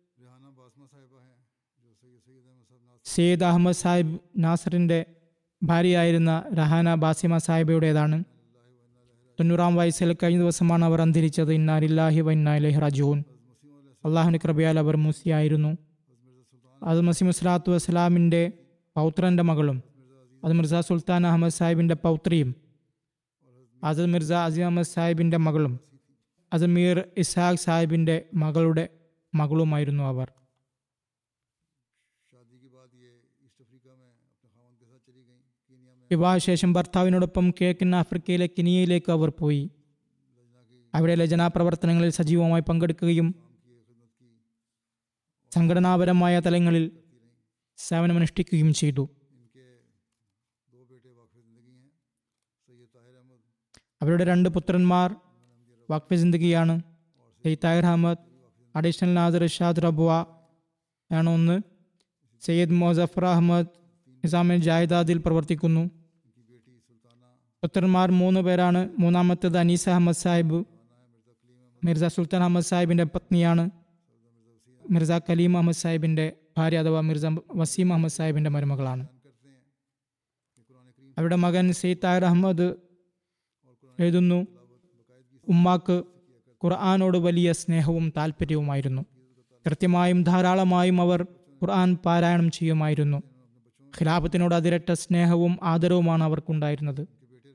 സയ്യിദ് അഹമ്മദ് സാഹിബ് നാസറിൻ്റെ ഭാര്യയായിരുന്ന റഹാന ബാസിമ സാഹിബയുടേതാണ് തൊണ്ണൂറാം വയസ്സിൽ കഴിഞ്ഞ ദിവസമാണ് അവർ അന്തരിച്ചത് ഇന്നാലില്ലാഹി വൈനാലി റജൂൻ അള്ളാഹുവിൻ്റെ കൃപയാൽ അവർ മുസിയായിരുന്നു അത് മസിമുസ്ലാത്തു വസ്സലാമിൻ്റെ പൗത്രൻ്റെ മകളും അത് മിർസ സുൽത്താൻ അഹമ്മദ് സാഹിബിൻ്റെ പൗത്രിയും അത് മിർസ അസീം അഹമ്മദ് സാഹിബിൻ്റെ മകളും അത് മീർ ഇസാഖ് സാഹിബിൻ്റെ മകളുടെ മകളുമായിരുന്നു അവർ വിവാഹശേഷം ഭർത്താവിനോടൊപ്പം കിഴക്കൻ ആഫ്രിക്കയിലെ കെനിയയിലേക്ക് അവർ പോയി അവിടെ ലജനാ പ്രവർത്തനങ്ങളിൽ സജീവമായി പങ്കെടുക്കുകയും സംഘടനാപരമായ തലങ്ങളിൽ സേവനമനുഷ്ഠിക്കുകയും ചെയ്തു അവരുടെ രണ്ട് പുത്രന്മാർ വഖഫ് ജിന്ദഗിയാണ് സയ്യിദ് താഹിർ അഹമ്മദ് അഡീഷണൽ നാദർ ഷാദ് റബ്വ ആണ് ഒന്ന് സയ്യിദ് മൊസഫർ അഹമ്മദ് നിസാമിൽ ജാഹിദാദിൽ പ്രവർത്തിക്കുന്നു പുത്രന്മാർ മൂന്ന് പേരാണ് മൂന്നാമത്തേത് അനീസ് അഹമ്മദ് സാഹിബ് മിർസ സുൽത്താൻ അഹമ്മദ് സാഹിബിൻ്റെ പത്നിയാണ് മിർസ കലീം അഹമ്മദ് സാഹിബിൻ്റെ ഭാര്യ അഥവാ മിർസ വസീം അഹമ്മദ് സാഹിബിൻ്റെ മരുമകളാണ് അവരുടെ മകൻ സെയ്ദ് താഹിർ അഹമ്മദ് എഴുതുന്നു ഉമ്മാക്ക് ഖുർആാനോട് വലിയ സ്നേഹവും താല്പര്യവുമായിരുന്നു കൃത്യമായും ധാരാളമായും അവർ ഖുർആൻ പാരായണം ചെയ്യുമായിരുന്നു ഖിലാഫത്തിനോട് അതിരട്ട സ്നേഹവും ആദരവുമാണ് അവർക്കുണ്ടായിരുന്നത്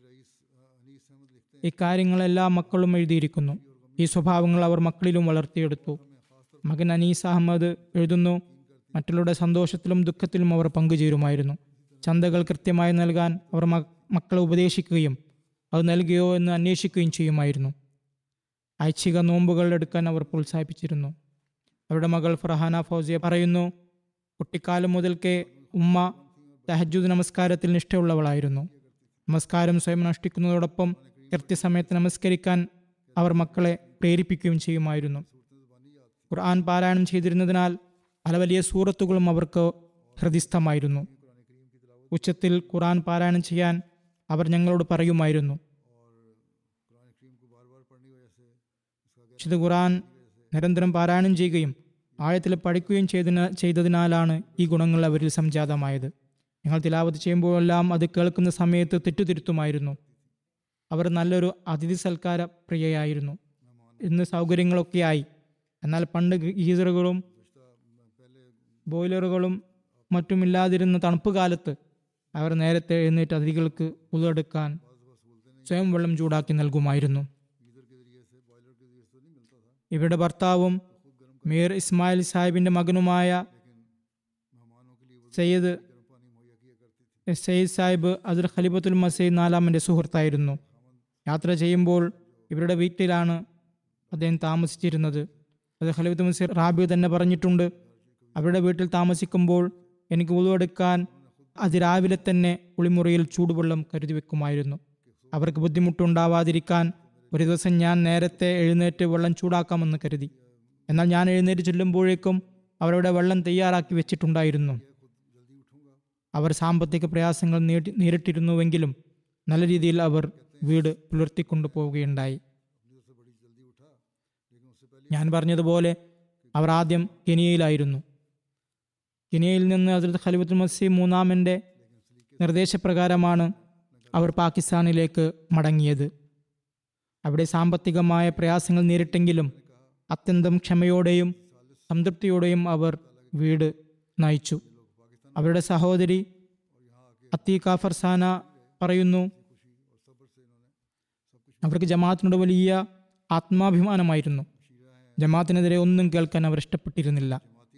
ഇക്കാര്യങ്ങളെല്ലാം മക്കളും എഴുതിയിരിക്കുന്നു ഈ സ്വഭാവങ്ങൾ അവർ മക്കളിലും വളർത്തിയെടുത്തു മകൻ അനീസ് അഹമ്മദ് എഴുതുന്നു മറ്റുള്ളവരുടെ സന്തോഷത്തിലും ദുഃഖത്തിലും അവർ പങ്കുചേരുമായിരുന്നു ചന്തകൾ കൃത്യമായി നൽകാൻ അവർ മ- മക്കളെ ഉപദേശിക്കുകയും അത് നൽകിയോ എന്ന് അന്വേഷിക്കുകയും ചെയ്യുമായിരുന്നു ഐച്ഛിക നോമ്പുകൾ എടുക്കാൻ അവർ പ്രോത്സാഹിപ്പിച്ചിരുന്നു അവരുടെ മകൾ ഫർഹാന ഫൗസിയ പറയുന്നു കുട്ടിക്കാലം മുതൽക്കേ ഉമ്മ തഹജുദ് നമസ്കാരത്തിൽ നിഷ്ഠയുള്ളവളായിരുന്നു നമസ്കാരം സ്വയം അനുഷ്ഠിക്കുന്നതോടൊപ്പം കൃത്യസമയത്ത് നമസ്കരിക്കാൻ അവർ മക്കളെ പ്രേരിപ്പിക്കുകയും ചെയ്യുമായിരുന്നു ഖുർആൻ പാരായണം ചെയ്തിരുന്നതിനാൽ പല വലിയ സൂറത്തുകളും അവർക്ക് ഹൃദിസ്ഥമായിരുന്നു ഉച്ചത്തിൽ ഖുർആൻ പാരായണം ചെയ്യാൻ അവർ ഞങ്ങളോട് പറയുമായിരുന്നു വിശുദ്ധ ഖുർആൻ നിരന്തരം പാരായണം ചെയ്യുകയും ആഴത്തിൽ പഠിക്കുകയും ചെയ്തതിന ചെയ്തതിനാലാണ് ഈ ഗുണങ്ങൾ അവരിൽ സംജാതമായത് ഞങ്ങൾ തിലാവത്ത് ചെയ്യുമ്പോഴെല്ലാം അത് കേൾക്കുന്ന സമയത്ത് തെറ്റുതിരുത്തുമായിരുന്നു അവർ നല്ലൊരു അതിഥി സൽക്കാര പ്രിയയായിരുന്നു ഇന്ന് സൗകര്യങ്ങളൊക്കെയായി എന്നാൽ പണ്ട് ഗീസറുകളും ബോയിലറുകളും മറ്റുമില്ലാതിരുന്ന തണുപ്പ് കാലത്ത് അവർ നേരത്തെ എഴുന്നേറ്റ് അതിഥികൾക്ക് ഉളെടുക്കാൻ സ്വയം വെള്ളം ചൂടാക്കി നൽകുമായിരുന്നു ഇവരുടെ ഭർത്താവും മീർ ഇസ്മായിൽ സാഹിബിന്റെ മകനുമായ സയ്യിദ് സയ്യിദ് സാഹിബ് അദർ ഖലിബത്തുൽ മസീദ് നാലാമൻ്റെ സുഹൃത്തായിരുന്നു യാത്ര ചെയ്യുമ്പോൾ ഇവരുടെ വീട്ടിലാണ് അദ്ദേഹം താമസിച്ചിരുന്നത് അത് ഖലിബത്ത് മസീർ റാബി തന്നെ പറഞ്ഞിട്ടുണ്ട് അവരുടെ വീട്ടിൽ താമസിക്കുമ്പോൾ എനിക്ക് ഉളുവെടുക്കാൻ അതിരാവിലെ തന്നെ കുളിമുറിയിൽ ചൂടുവെള്ളം കരുതി വെക്കുമായിരുന്നു അവർക്ക് ബുദ്ധിമുട്ടുണ്ടാവാതിരിക്കാൻ ഒരു ദിവസം ഞാൻ നേരത്തെ എഴുന്നേറ്റ് വെള്ളം ചൂടാക്കാമെന്ന് കരുതി എന്നാൽ ഞാൻ എഴുന്നേറ്റ് ചെല്ലുമ്പോഴേക്കും അവരുടെ വെള്ളം തയ്യാറാക്കി വെച്ചിട്ടുണ്ടായിരുന്നു അവർ സാമ്പത്തിക പ്രയാസങ്ങൾ നേടി നേരിട്ടിരുന്നുവെങ്കിലും നല്ല രീതിയിൽ അവർ വീട് പുലർത്തിക്കൊണ്ടു പോവുകയുണ്ടായി ഞാൻ പറഞ്ഞതുപോലെ അവർ ആദ്യം കെനിയയിലായിരുന്നു കെനിയയിൽ നിന്ന് ഹസ്രത്ത് ഖലിഫത്തുൽ മസീം മൂന്നാമൻ്റെ നിർദ്ദേശപ്രകാരമാണ് അവർ പാകിസ്ഥാനിലേക്ക് മടങ്ങിയത് അവിടെ സാമ്പത്തികമായ പ്രയാസങ്ങൾ നേരിട്ടെങ്കിലും അത്യന്തം ക്ഷമയോടെയും സംതൃപ്തിയോടെയും അവർ വീട് നയിച്ചു അവരുടെ സഹോദരി അത്തീഖ ഫർസാന പറയുന്നു അവർക്ക് ജമാഅത്തിനോട് വലിയ ആത്മാഭിമാനമായിരുന്നു ജമാഅത്തിനെതിരെ ഒന്നും കേൾക്കാൻ അവർ ഇഷ്ടപ്പെട്ടിരുന്നില്ല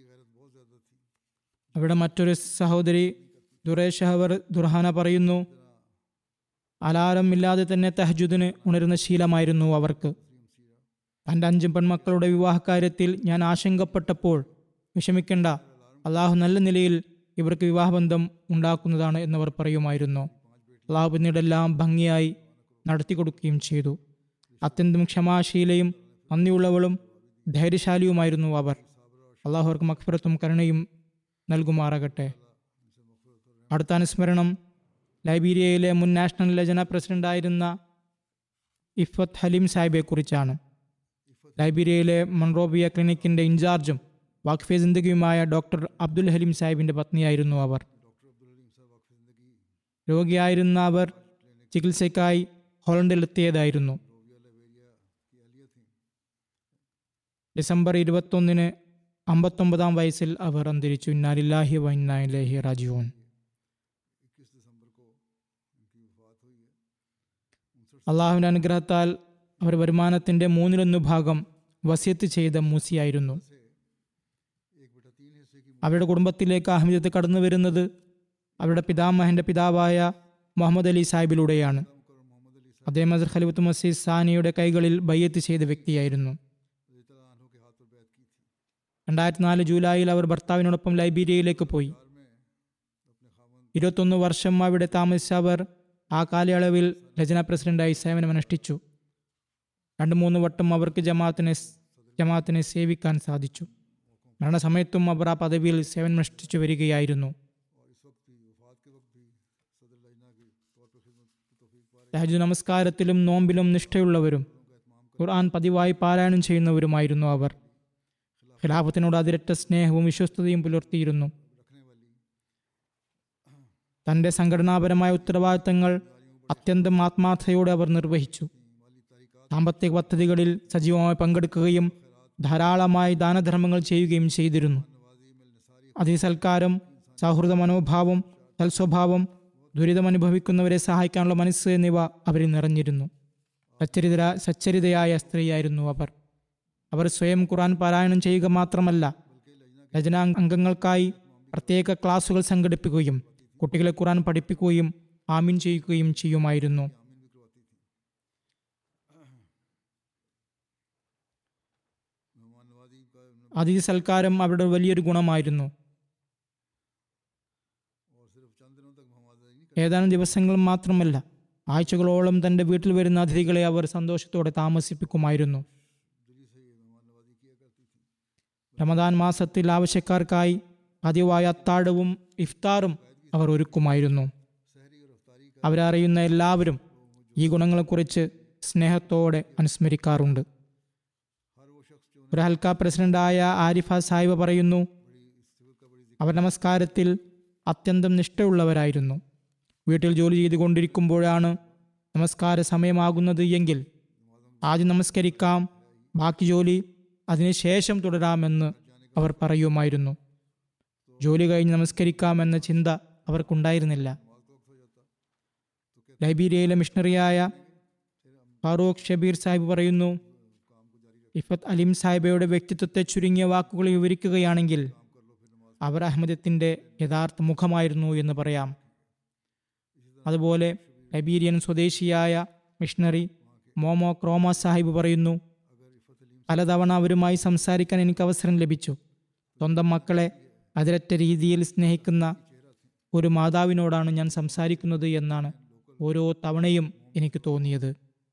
അവിടെ മറ്റൊരു സഹോദരി ദുറേഷഹവർ ദുർഹാന പറയുന്നു അലാറം ഇല്ലാതെ തന്നെ തഹജുദിന് ഉണരുന്ന ശീലമായിരുന്നു അവർക്ക് തൻ്റെ അഞ്ച് പെൺമക്കളുടെ വിവാഹകാര്യത്തിൽ ഞാൻ ആശങ്കപ്പെട്ടപ്പോൾ വിഷമിക്കേണ്ട അള്ളാഹു നല്ല നിലയിൽ ഇവർക്ക് വിവാഹബന്ധം ഉണ്ടാക്കുന്നതാണ് എന്നവർ പറയുമായിരുന്നു അള്ളാഹു പിന്നീടെല്ലാം ഭംഗിയായി നടത്തി കൊടുക്കുകയും ചെയ്തു അത്യന്തം ക്ഷമാശീലയും നന്ദിയുള്ളവളും ധൈര്യശാലിയുമായിരുന്നു അവർ അള്ളാഹു അവർക്ക് മക്ഫറത്തും കരുണയും നൽകുമാറാകട്ടെ അടുത്ത അനുസ്മരണം ലൈബീരിയയിലെ മുൻ നാഷണൽ ലജന പ്രസിഡന്റായിരുന്ന ഇഫത്ത് ഹലീം സാഹിബെ കുറിച്ചാണ് ലൈബീരിയയിലെ മൺറോബിയ ക്ലിനിക്കിന്റെ ഇൻചാർജും വാഖഫെ ജിന്ദഗിയുമായ ഡോക്ടർ അബ്ദുൽ ഹലീം സാഹിബിന്റെ പത്നിയായിരുന്നു അവർ രോഗിയായിരുന്ന അവർ ചികിത്സയ്ക്കായി ഹോളണ്ടിലെത്തിയതായിരുന്നു ഡിസംബർ ഇരുപത്തൊന്നിന് അമ്പത്തൊമ്പതാം വയസ്സിൽ അവർ അന്തരിച്ചു ഇന്നാലില്ലാഹി വൈനായിലേഹി റാജുവോൻ അള്ളാഹുവിൻ്റെ അനുഗ്രഹത്താൽ അവർ വരുമാനത്തിൻ്റെ മൂന്നിലൊന്ന് ഭാഗം വസ്യത്ത് ചെയ്ത മൂസിയായിരുന്നു അവരുടെ കുടുംബത്തിലേക്ക് അഹമ്മദത്ത് കടന്നു വരുന്നത് അവരുടെ പിതാമഹന്റെ പിതാവായ മുഹമ്മദ് അലി സാഹിബിലൂടെയാണ് അദ്ദേഹം അസർ ഖലിഫത്ത് മസീദ് സാനിയുടെ കൈകളിൽ ബയ്യത്ത് ചെയ്ത വ്യക്തിയായിരുന്നു രണ്ടായിരത്തി നാല് ജൂലൈയിൽ അവർ ഭർത്താവിനോടൊപ്പം ലൈബീരിയയിലേക്ക് പോയി ഇരുപത്തൊന്ന് വർഷം അവിടെ താമസിച്ച അവർ ആ കാലയളവിൽ രചന പ്രസിഡന്റായി സേവനമനുഷ്ഠിച്ചു രണ്ട് മൂന്ന് വട്ടം അവർക്ക് ജമാഅത്തിനെ ജമാഅത്തിനെ സേവിക്കാൻ സാധിച്ചു മരണസമയത്തും അവർ ആ പദവിയിൽ സേവനമനുഷ്ഠിച്ചു വരികയായിരുന്നു രാജു നമസ്കാരത്തിലും നോമ്പിലും നിഷ്ഠയുള്ളവരും ഖുർആൻ പതിവായി പാരായണം ചെയ്യുന്നവരുമായിരുന്നു അവർ ഖിലാഫത്തിനോട് അതിരറ്റ സ്നേഹവും വിശ്വസ്തതയും പുലർത്തിയിരുന്നു തൻ്റെ സംഘടനാപരമായ ഉത്തരവാദിത്തങ്ങൾ അത്യന്തം ആത്മാർത്ഥതയോടെ അവർ നിർവഹിച്ചു സാമ്പത്തിക പദ്ധതികളിൽ സജീവമായി പങ്കെടുക്കുകയും ധാരാളമായി ദാനധർമ്മങ്ങൾ ചെയ്യുകയും ചെയ്തിരുന്നു അതിസൽക്കാരം സൗഹൃദ മനോഭാവം തൽസ്വഭാവം ദുരിതമനുഭവിക്കുന്നവരെ സഹായിക്കാനുള്ള മനസ്സ് എന്നിവ അവരിൽ നിറഞ്ഞിരുന്നു സച്ചരിത സച്ചരിതയായ സ്ത്രീയായിരുന്നു അവർ അവർ സ്വയം ഖുറാൻ പാരായണം ചെയ്യുക മാത്രമല്ല രചനാ അംഗങ്ങൾക്കായി പ്രത്യേക ക്ലാസുകൾ സംഘടിപ്പിക്കുകയും കുട്ടികളെ ഖുറാൻ പഠിപ്പിക്കുകയും ആമീൻ ചെയ്യുകയും ചെയ്യുമായിരുന്നു അതിഥി സൽക്കാരം അവരുടെ വലിയൊരു ഗുണമായിരുന്നു ഏതാനും ദിവസങ്ങൾ മാത്രമല്ല ആഴ്ചകളോളം തൻ്റെ വീട്ടിൽ വരുന്ന അതിഥികളെ അവർ സന്തോഷത്തോടെ താമസിപ്പിക്കുമായിരുന്നു റമദാൻ മാസത്തിൽ ആവശ്യക്കാർക്കായി പതിവായ അത്താഴവും ഇഫ്താറും അവർ ഒരുക്കുമായിരുന്നു അവരറിയുന്ന എല്ലാവരും ഈ ഗുണങ്ങളെക്കുറിച്ച് സ്നേഹത്തോടെ അനുസ്മരിക്കാറുണ്ട് ഒരു ഹൽക്ക പ്രസിഡന്റായ ആരിഫ സാഹിബ് പറയുന്നു അവർ നമസ്കാരത്തിൽ അത്യന്തം നിഷ്ഠയുള്ളവരായിരുന്നു വീട്ടിൽ ജോലി ചെയ്തുകൊണ്ടിരിക്കുമ്പോഴാണ് നമസ്കാര സമയമാകുന്നത് എങ്കിൽ ആദ്യം നമസ്കരിക്കാം ബാക്കി ജോലി അതിനുശേഷം തുടരാമെന്ന് അവർ പറയുമായിരുന്നു ജോലി കഴിഞ്ഞ് നമസ്കരിക്കാമെന്ന ചിന്ത അവർക്കുണ്ടായിരുന്നില്ല ലൈബീരിയയിലെ മിഷണറിയായ ഫാറൂഖ് ഷബീർ സാഹിബ് പറയുന്നു ഇഫത്ത് അലിം സാഹിബയുടെ വ്യക്തിത്വത്തെ ചുരുങ്ങിയ വാക്കുകൾ വിവരിക്കുകയാണെങ്കിൽ അവർ അഹമ്മദത്തിൻ്റെ യഥാർത്ഥ മുഖമായിരുന്നു എന്ന് പറയാം അതുപോലെ ലൈബീരിയൻ സ്വദേശിയായ മിഷണറി മോമോ ക്രോമ സാഹിബ് പറയുന്നു പലതവണ അവരുമായി സംസാരിക്കാൻ എനിക്ക് അവസരം ലഭിച്ചു സ്വന്തം മക്കളെ അതിരറ്റ രീതിയിൽ സ്നേഹിക്കുന്ന ഒരു മാതാവിനോടാണ് ഞാൻ സംസാരിക്കുന്നത് എന്നാണ് ഓരോ തവണയും എനിക്ക് തോന്നിയത്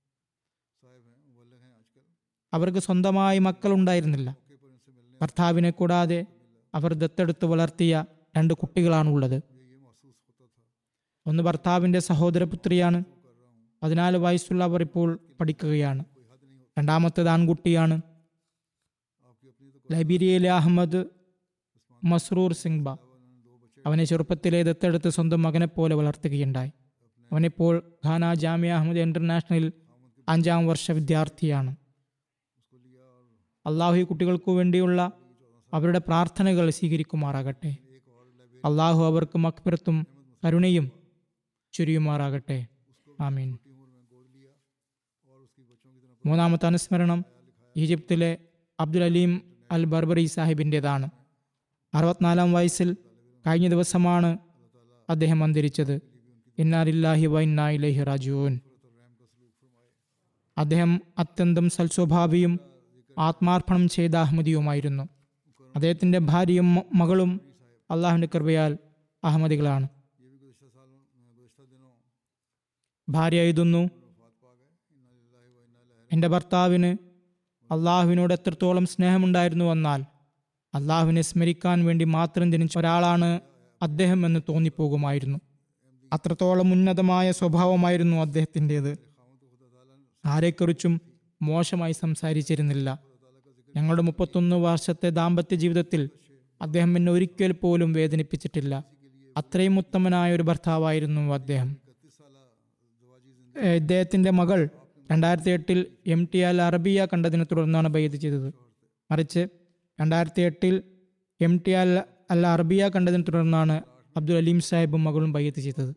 അവർക്ക് സ്വന്തമായി മക്കളുണ്ടായിരുന്നില്ല ഭർത്താവിനെ കൂടാതെ അവർ ദത്തെടുത്ത് വളർത്തിയ രണ്ട് കുട്ടികളാണുള്ളത് ഒന്ന് ഭർത്താവിൻ്റെ സഹോദരപുത്രിയാണ് പതിനാല് വയസ്സുള്ള അവർ ഇപ്പോൾ പഠിക്കുകയാണ് രണ്ടാമത്തേത് ആൺകുട്ടിയാണ് ലൈബീരിയയിലെ അഹമ്മദ് മസ്രൂർ സിംഗ്ബ അവനെ ചെറുപ്പത്തിലെ ദത്തെടുത്ത് സ്വന്തം മകനെ പോലെ വളർത്തുകയുണ്ടായി അവനിപ്പോൾ ഖാന ജാമ്യ അഹമ്മദ് ഇന്റർനാഷണലിൽ അഞ്ചാം വർഷ വിദ്യാർത്ഥിയാണ് അള്ളാഹു ഈ കുട്ടികൾക്കു വേണ്ടിയുള്ള അവരുടെ പ്രാർത്ഥനകൾ സ്വീകരിക്കുമാറാകട്ടെ അള്ളാഹു അവർക്ക് മക്ബിറത്തും കരുണയും ചുരിയുമാറാകട്ടെ ആമീൻ മൂന്നാമത്തെ അനുസ്മരണം ഈജിപ്തിലെ അബ്ദുൽ അലീം അൽ ബർബറി സാഹിബിൻ്റെതാണ് അറുപത്തിനാലാം വയസ്സിൽ കഴിഞ്ഞ ദിവസമാണ് അദ്ദേഹം അന്തരിച്ചത് ഇന്നാലില്ലാഹി വൈന്നായിലഹി റാജുവൻ അദ്ദേഹം അത്യന്തം സൽസ്വഭാവിയും ആത്മാർപ്പണം ചെയ്ത അഹമ്മദിയുമായിരുന്നു അദ്ദേഹത്തിൻ്റെ ഭാര്യയും മ- മകളും അള്ളാഹുവിൻ്റെ കൃപയാൽ അഹമ്മദികളാണ് ഭാര്യ എഴുതുന്നു എൻ്റെ ഭർത്താവിന് അള്ളാഹുവിനോട് എത്രത്തോളം സ്നേഹമുണ്ടായിരുന്നു എന്നാൽ അള്ളാഹുവിനെ സ്മരിക്കാൻ വേണ്ടി മാത്രം ജനിച്ച ഒരാളാണ് അദ്ദേഹം എന്ന് തോന്നിപ്പോകുമായിരുന്നു അത്രത്തോളം ഉന്നതമായ സ്വഭാവമായിരുന്നു അദ്ദേഹത്തിൻ്റെത് ആരെക്കുറിച്ചും മോശമായി സംസാരിച്ചിരുന്നില്ല ഞങ്ങളുടെ മുപ്പത്തൊന്ന് വർഷത്തെ ദാമ്പത്യ ജീവിതത്തിൽ അദ്ദേഹം എന്നെ ഒരിക്കൽ പോലും വേദനിപ്പിച്ചിട്ടില്ല അത്രയും ഉത്തമനായ ഒരു ഭർത്താവായിരുന്നു അദ്ദേഹം ഏഹ് ഇദ്ദേഹത്തിന്റെ മകൾ രണ്ടായിരത്തി എട്ടിൽ എം ടി അൽ അറബിയ കണ്ടതിനെ തുടർന്നാണ് ബയ്യത്ത് ചെയ്തത് മറിച്ച് രണ്ടായിരത്തി എട്ടിൽ എം ടി അൽ അൽ അറബിയ കണ്ടതിനെ തുടർന്നാണ് അബ്ദുൽ അലീം സാഹിബും മകളും ബയ്യത്ത് ചെയ്തത്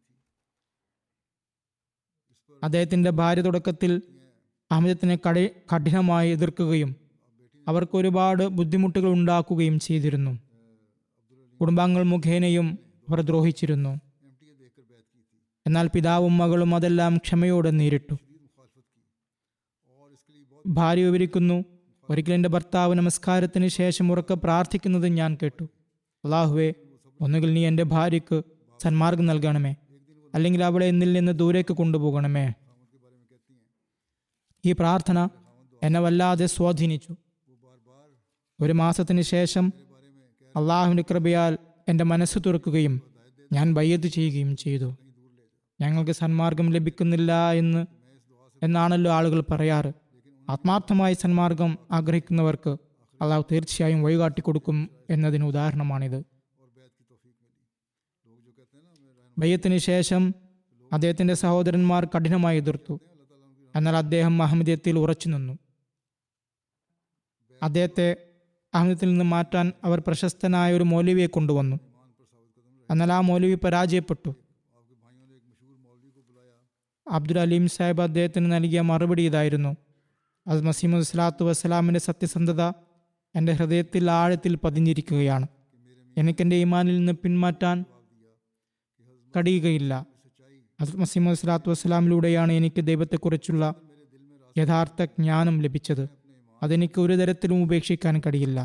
അദ്ദേഹത്തിന്റെ ഭാര്യ തുടക്കത്തിൽ അഹമ്മദത്തിനെ കടി കഠിനമായി എതിർക്കുകയും അവർക്ക് ഒരുപാട് ബുദ്ധിമുട്ടുകൾ ഉണ്ടാക്കുകയും ചെയ്തിരുന്നു കുടുംബാംഗങ്ങൾ മുഖേനയും അവർ ദ്രോഹിച്ചിരുന്നു എന്നാൽ പിതാവും മകളും അതെല്ലാം ക്ഷമയോടെ നേരിട്ടു ഭാര്യ വിവരിക്കുന്നു ഒരിക്കൽ എൻ്റെ ഭർത്താവ് നമസ്കാരത്തിന് ശേഷം ഉറക്കെ പ്രാർത്ഥിക്കുന്നത് ഞാൻ കേട്ടു അള്ളാഹുവെ ഒന്നുകിൽ നീ എൻ്റെ ഭാര്യയ്ക്ക് സന്മാർഗം നൽകണമേ അല്ലെങ്കിൽ അവളെ എന്നിൽ നിന്ന് ദൂരേക്ക് കൊണ്ടുപോകണമേ ഈ പ്രാർത്ഥന എന്നെ വല്ലാതെ സ്വാധീനിച്ചു ഒരു മാസത്തിന് ശേഷം അള്ളാഹുവിൻ്റെ കൃപയാൽ എൻ്റെ മനസ്സ് തുറക്കുകയും ഞാൻ ബയ്യത്ത് ചെയ്യുകയും ചെയ്തു ഞങ്ങൾക്ക് സന്മാർഗം ലഭിക്കുന്നില്ല എന്ന് എന്നാണല്ലോ ആളുകൾ പറയാറ് ആത്മാർത്ഥമായി സന്മാർഗം ആഗ്രഹിക്കുന്നവർക്ക് അള്ളാഹു തീർച്ചയായും വഴികാട്ടി കൊടുക്കും എന്നതിന് ഉദാഹരണമാണിത് ബയ്യത്തിന് ശേഷം അദ്ദേഹത്തിന്റെ സഹോദരന്മാർ കഠിനമായി എതിർത്തു എന്നാൽ അദ്ദേഹം അഹമ്മദിയത്തിൽ ഉറച്ചു നിന്നു അദ്ദേഹത്തെ അഹമ്മദത്തിൽ നിന്ന് മാറ്റാൻ അവർ പ്രശസ്തനായ ഒരു മൗലവിയെ കൊണ്ടുവന്നു എന്നാൽ ആ മൗലവി പരാജയപ്പെട്ടു അബ്ദുൽ അലീം സാഹിബ് അദ്ദേഹത്തിന് നൽകിയ മറുപടി ഇതായിരുന്നു അത് മസീമുദ് സ്വലാത്തു വസ്സലാമിൻ്റെ സത്യസന്ധത എൻ്റെ ഹൃദയത്തിൽ ആഴത്തിൽ പതിഞ്ഞിരിക്കുകയാണ് എനിക്കെൻ്റെ ഈമാനിൽ നിന്ന് പിന്മാറ്റാൻ കഴിയുകയില്ല അത് മസീമുദ് സ്വലാത്തു വസ്സലാമിലൂടെയാണ് എനിക്ക് ദൈവത്തെക്കുറിച്ചുള്ള യഥാർത്ഥ ജ്ഞാനം ലഭിച്ചത് അതെനിക്ക് ഒരു തരത്തിലും ഉപേക്ഷിക്കാൻ കഴിയില്ല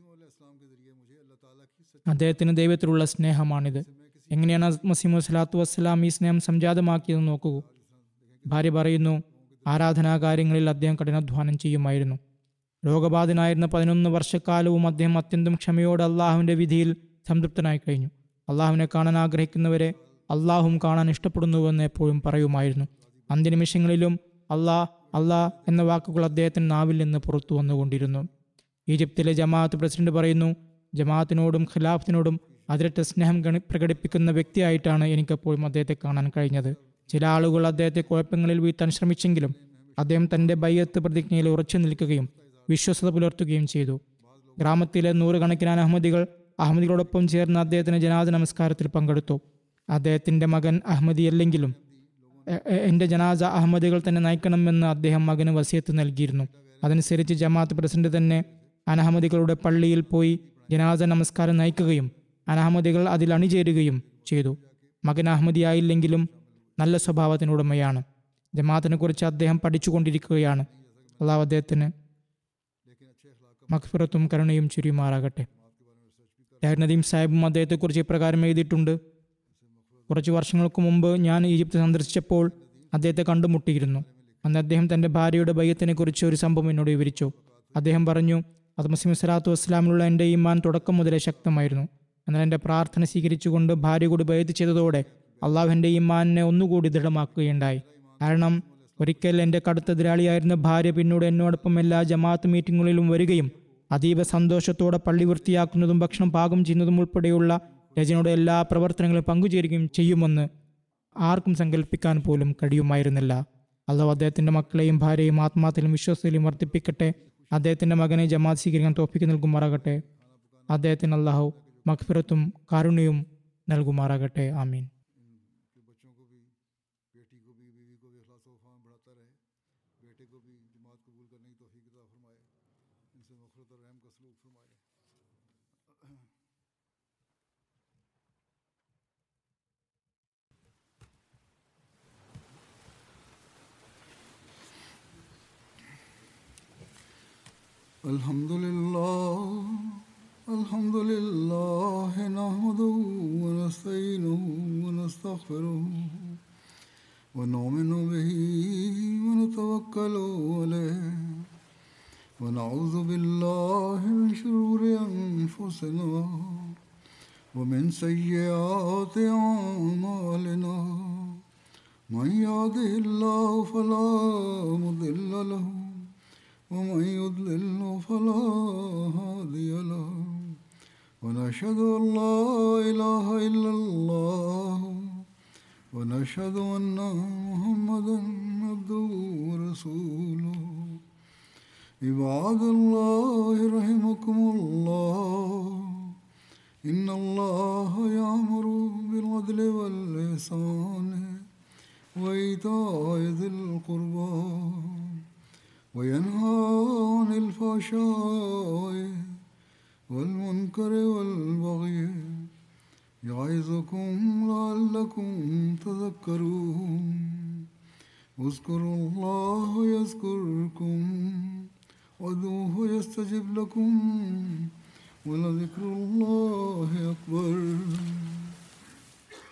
അദ്ദേഹത്തിന് ദൈവത്തിലുള്ള സ്നേഹമാണിത് എങ്ങനെയാണ് മസീമുദ് സ്വലാത്തു വസ്സലാം ഈ സ്നേഹം സംജാതമാക്കിയത് നോക്കൂ ഭാര്യ പറയുന്നു ആരാധനാകാര്യങ്ങളിൽ അദ്ദേഹം കഠിനാധ്വാനം ചെയ്യുമായിരുന്നു രോഗബാധിതനായിരുന്ന പതിനൊന്ന് വർഷക്കാലവും അദ്ദേഹം അത്യന്തം ക്ഷമയോടെ അള്ളാഹുവിൻ്റെ വിധിയിൽ സംതൃപ്തനായി കഴിഞ്ഞു അള്ളാഹുവിനെ കാണാൻ ആഗ്രഹിക്കുന്നവരെ അള്ളാഹും കാണാൻ ഇഷ്ടപ്പെടുന്നുവെന്ന് എപ്പോഴും പറയുമായിരുന്നു അന്ത്യനിമിഷങ്ങളിലും അള്ളാഹ് അള്ളാഹ് എന്ന വാക്കുകൾ അദ്ദേഹത്തിന് നാവിൽ നിന്ന് പുറത്തു വന്നുകൊണ്ടിരുന്നു ഈജിപ്തിലെ ജമാഅത്ത് പ്രസിഡന്റ് പറയുന്നു ജമാഅത്തിനോടും ഖിലാഫത്തിനോടും അതിരറ്റ സ്നേഹം ഗണി- പ്രകടിപ്പിക്കുന്ന വ്യക്തിയായിട്ടാണ് എനിക്കെപ്പോഴും അദ്ദേഹത്തെ കാണാൻ കഴിഞ്ഞത് ചില ആളുകൾ അദ്ദേഹത്തെ കുഴപ്പങ്ങളിൽ വീഴ്ത്താൻ ശ്രമിച്ചെങ്കിലും അദ്ദേഹം തന്റെ ബയ്യത്ത് പ്രതിജ്ഞയിൽ ഉറച്ചു നിൽക്കുകയും വിശ്വസത പുലർത്തുകയും ചെയ്തു ഗ്രാമത്തിലെ നൂറുകണക്കിന് അഹമ്മദികൾ അഹമ്മദികളോടൊപ്പം ചേർന്ന് അദ്ദേഹത്തിന് ജനാദ നമസ്കാരത്തിൽ പങ്കെടുത്തു അദ്ദേഹത്തിന്റെ മകൻ അഹമ്മദിയല്ലെങ്കിലും എ- എ- എന്റെ ജനാസ അഹമ്മദികൾ തന്നെ നയിക്കണമെന്ന് അദ്ദേഹം മകന് വസിയത്ത് നൽകിയിരുന്നു അതനുസരിച്ച് ജമാഅത്ത് പ്രസിഡന്റ് തന്നെ അനഹമ്മദികളുടെ പള്ളിയിൽ പോയി ജനാസ നമസ്കാരം നയിക്കുകയും അനഹമ്മദികൾ അതിൽ അണിചേരുകയും ചെയ്തു മകൻ അഹമ്മദിയായില്ലെങ്കിലും നല്ല സ്വഭാവത്തിനുടമയാണ് ജമാഅത്തിനെ കുറിച്ച് അദ്ദേഹം പഠിച്ചുകൊണ്ടിരിക്കുകയാണ് അള്ളാഹു അദ്ദേഹത്തിന് മഖ്ഫിറത്തും കരുണയും ചുരിയുമാറാകട്ടെ നദീം സാഹിബും അദ്ദേഹത്തെക്കുറിച്ച് ഇപ്രകാരം എഴുതിയിട്ടുണ്ട് കുറച്ച് വർഷങ്ങൾക്ക് മുമ്പ് ഞാൻ ഈജിപ്ത് സന്ദർശിച്ചപ്പോൾ അദ്ദേഹത്തെ കണ്ടുമുട്ടിയിരുന്നു അന്ന് അദ്ദേഹം തൻ്റെ ഭാര്യയുടെ ബയ്യത്തിനെ കുറിച്ച് ഒരു സംഭവം എന്നോട് വിവരിച്ചു അദ്ദേഹം പറഞ്ഞു അത് മസീം സ്വലാത്തു വസ്സലാമിലുള്ള എൻ്റെ ഈമാൻ തുടക്കം മുതലേ ശക്തമായിരുന്നു എന്നാൽ എൻ്റെ പ്രാർത്ഥന സ്വീകരിച്ചുകൊണ്ട് ഭാര്യ കൂടി ബയ്യത്ത് ചെയ്തതോടെ അള്ളാഹു എൻ്റെ ഈമാനിനെ ഒന്നുകൂടി ദൃഢമാക്കുകയുണ്ടായി കാരണം ഒരിക്കൽ എൻ്റെ കടുത്ത എതിരാളിയായിരുന്ന ഭാര്യ പിന്നീട് എന്നോടൊപ്പം എല്ലാ ജമാഅത്ത് മീറ്റിങ്ങുകളിലും വരികയും അതീവ സന്തോഷത്തോടെ പള്ളി വൃത്തിയാക്കുന്നതും ഭക്ഷണം പാകം ചെയ്യുന്നതും ഉൾപ്പെടെയുള്ള രചനയുടെ എല്ലാ പ്രവർത്തനങ്ങളും പങ്കുചേരുകയും ചെയ്യുമെന്ന് ആർക്കും സങ്കല്പിക്കാൻ പോലും കഴിയുമായിരുന്നില്ല അള്ളാഹു അദ്ദേഹത്തിൻ്റെ മക്കളെയും ഭാര്യയും ആത്മാത്തിലും വിശ്വാസത്തിലും വർദ്ധിപ്പിക്കട്ടെ അദ്ദേഹത്തിൻ്റെ മകനെ ജമാഅത്ത് സ്വീകരിക്കാൻ തോപ്പിക്ക് നൽകുമാറാകട്ടെ അദ്ദേഹത്തിന് അള്ളാഹു മഖ്ഫിറത്തും കാരുണ്യവും നൽകുമാറാകട്ടെ ആമീൻ कि बच्चों को भी बेटी को भी बीवी को भी अखलास वफा में बढ़ाता रहे बेटे को भी जमात कबूल करने की तोफ़ी अता फरमाए इनसे मफरत और रहम का सलूक फरमाए الحمد لله الحمد لله نحمده ونستعينه ونستغفره ونؤمن به ونتوكل عليه ونعوذ بالله من شرور أنفسنا ومن سيئات أعمالنا من يهده الله فلا مضل له ومن يضلل فلا هادي له ونشهد أن لا إله إلا الله ونشهد أن محمدا عبده ورسوله عباد الله رحمكم الله إن الله يأمر بالعدل والإحسان وإيتاء ذي القربى وينهى عن الفحشاء والمنكر والبغي يعظكم لعلكم تذكرون اذكروا الله يذكركم وادعوه يستجب لكم ولذكر الله أكبر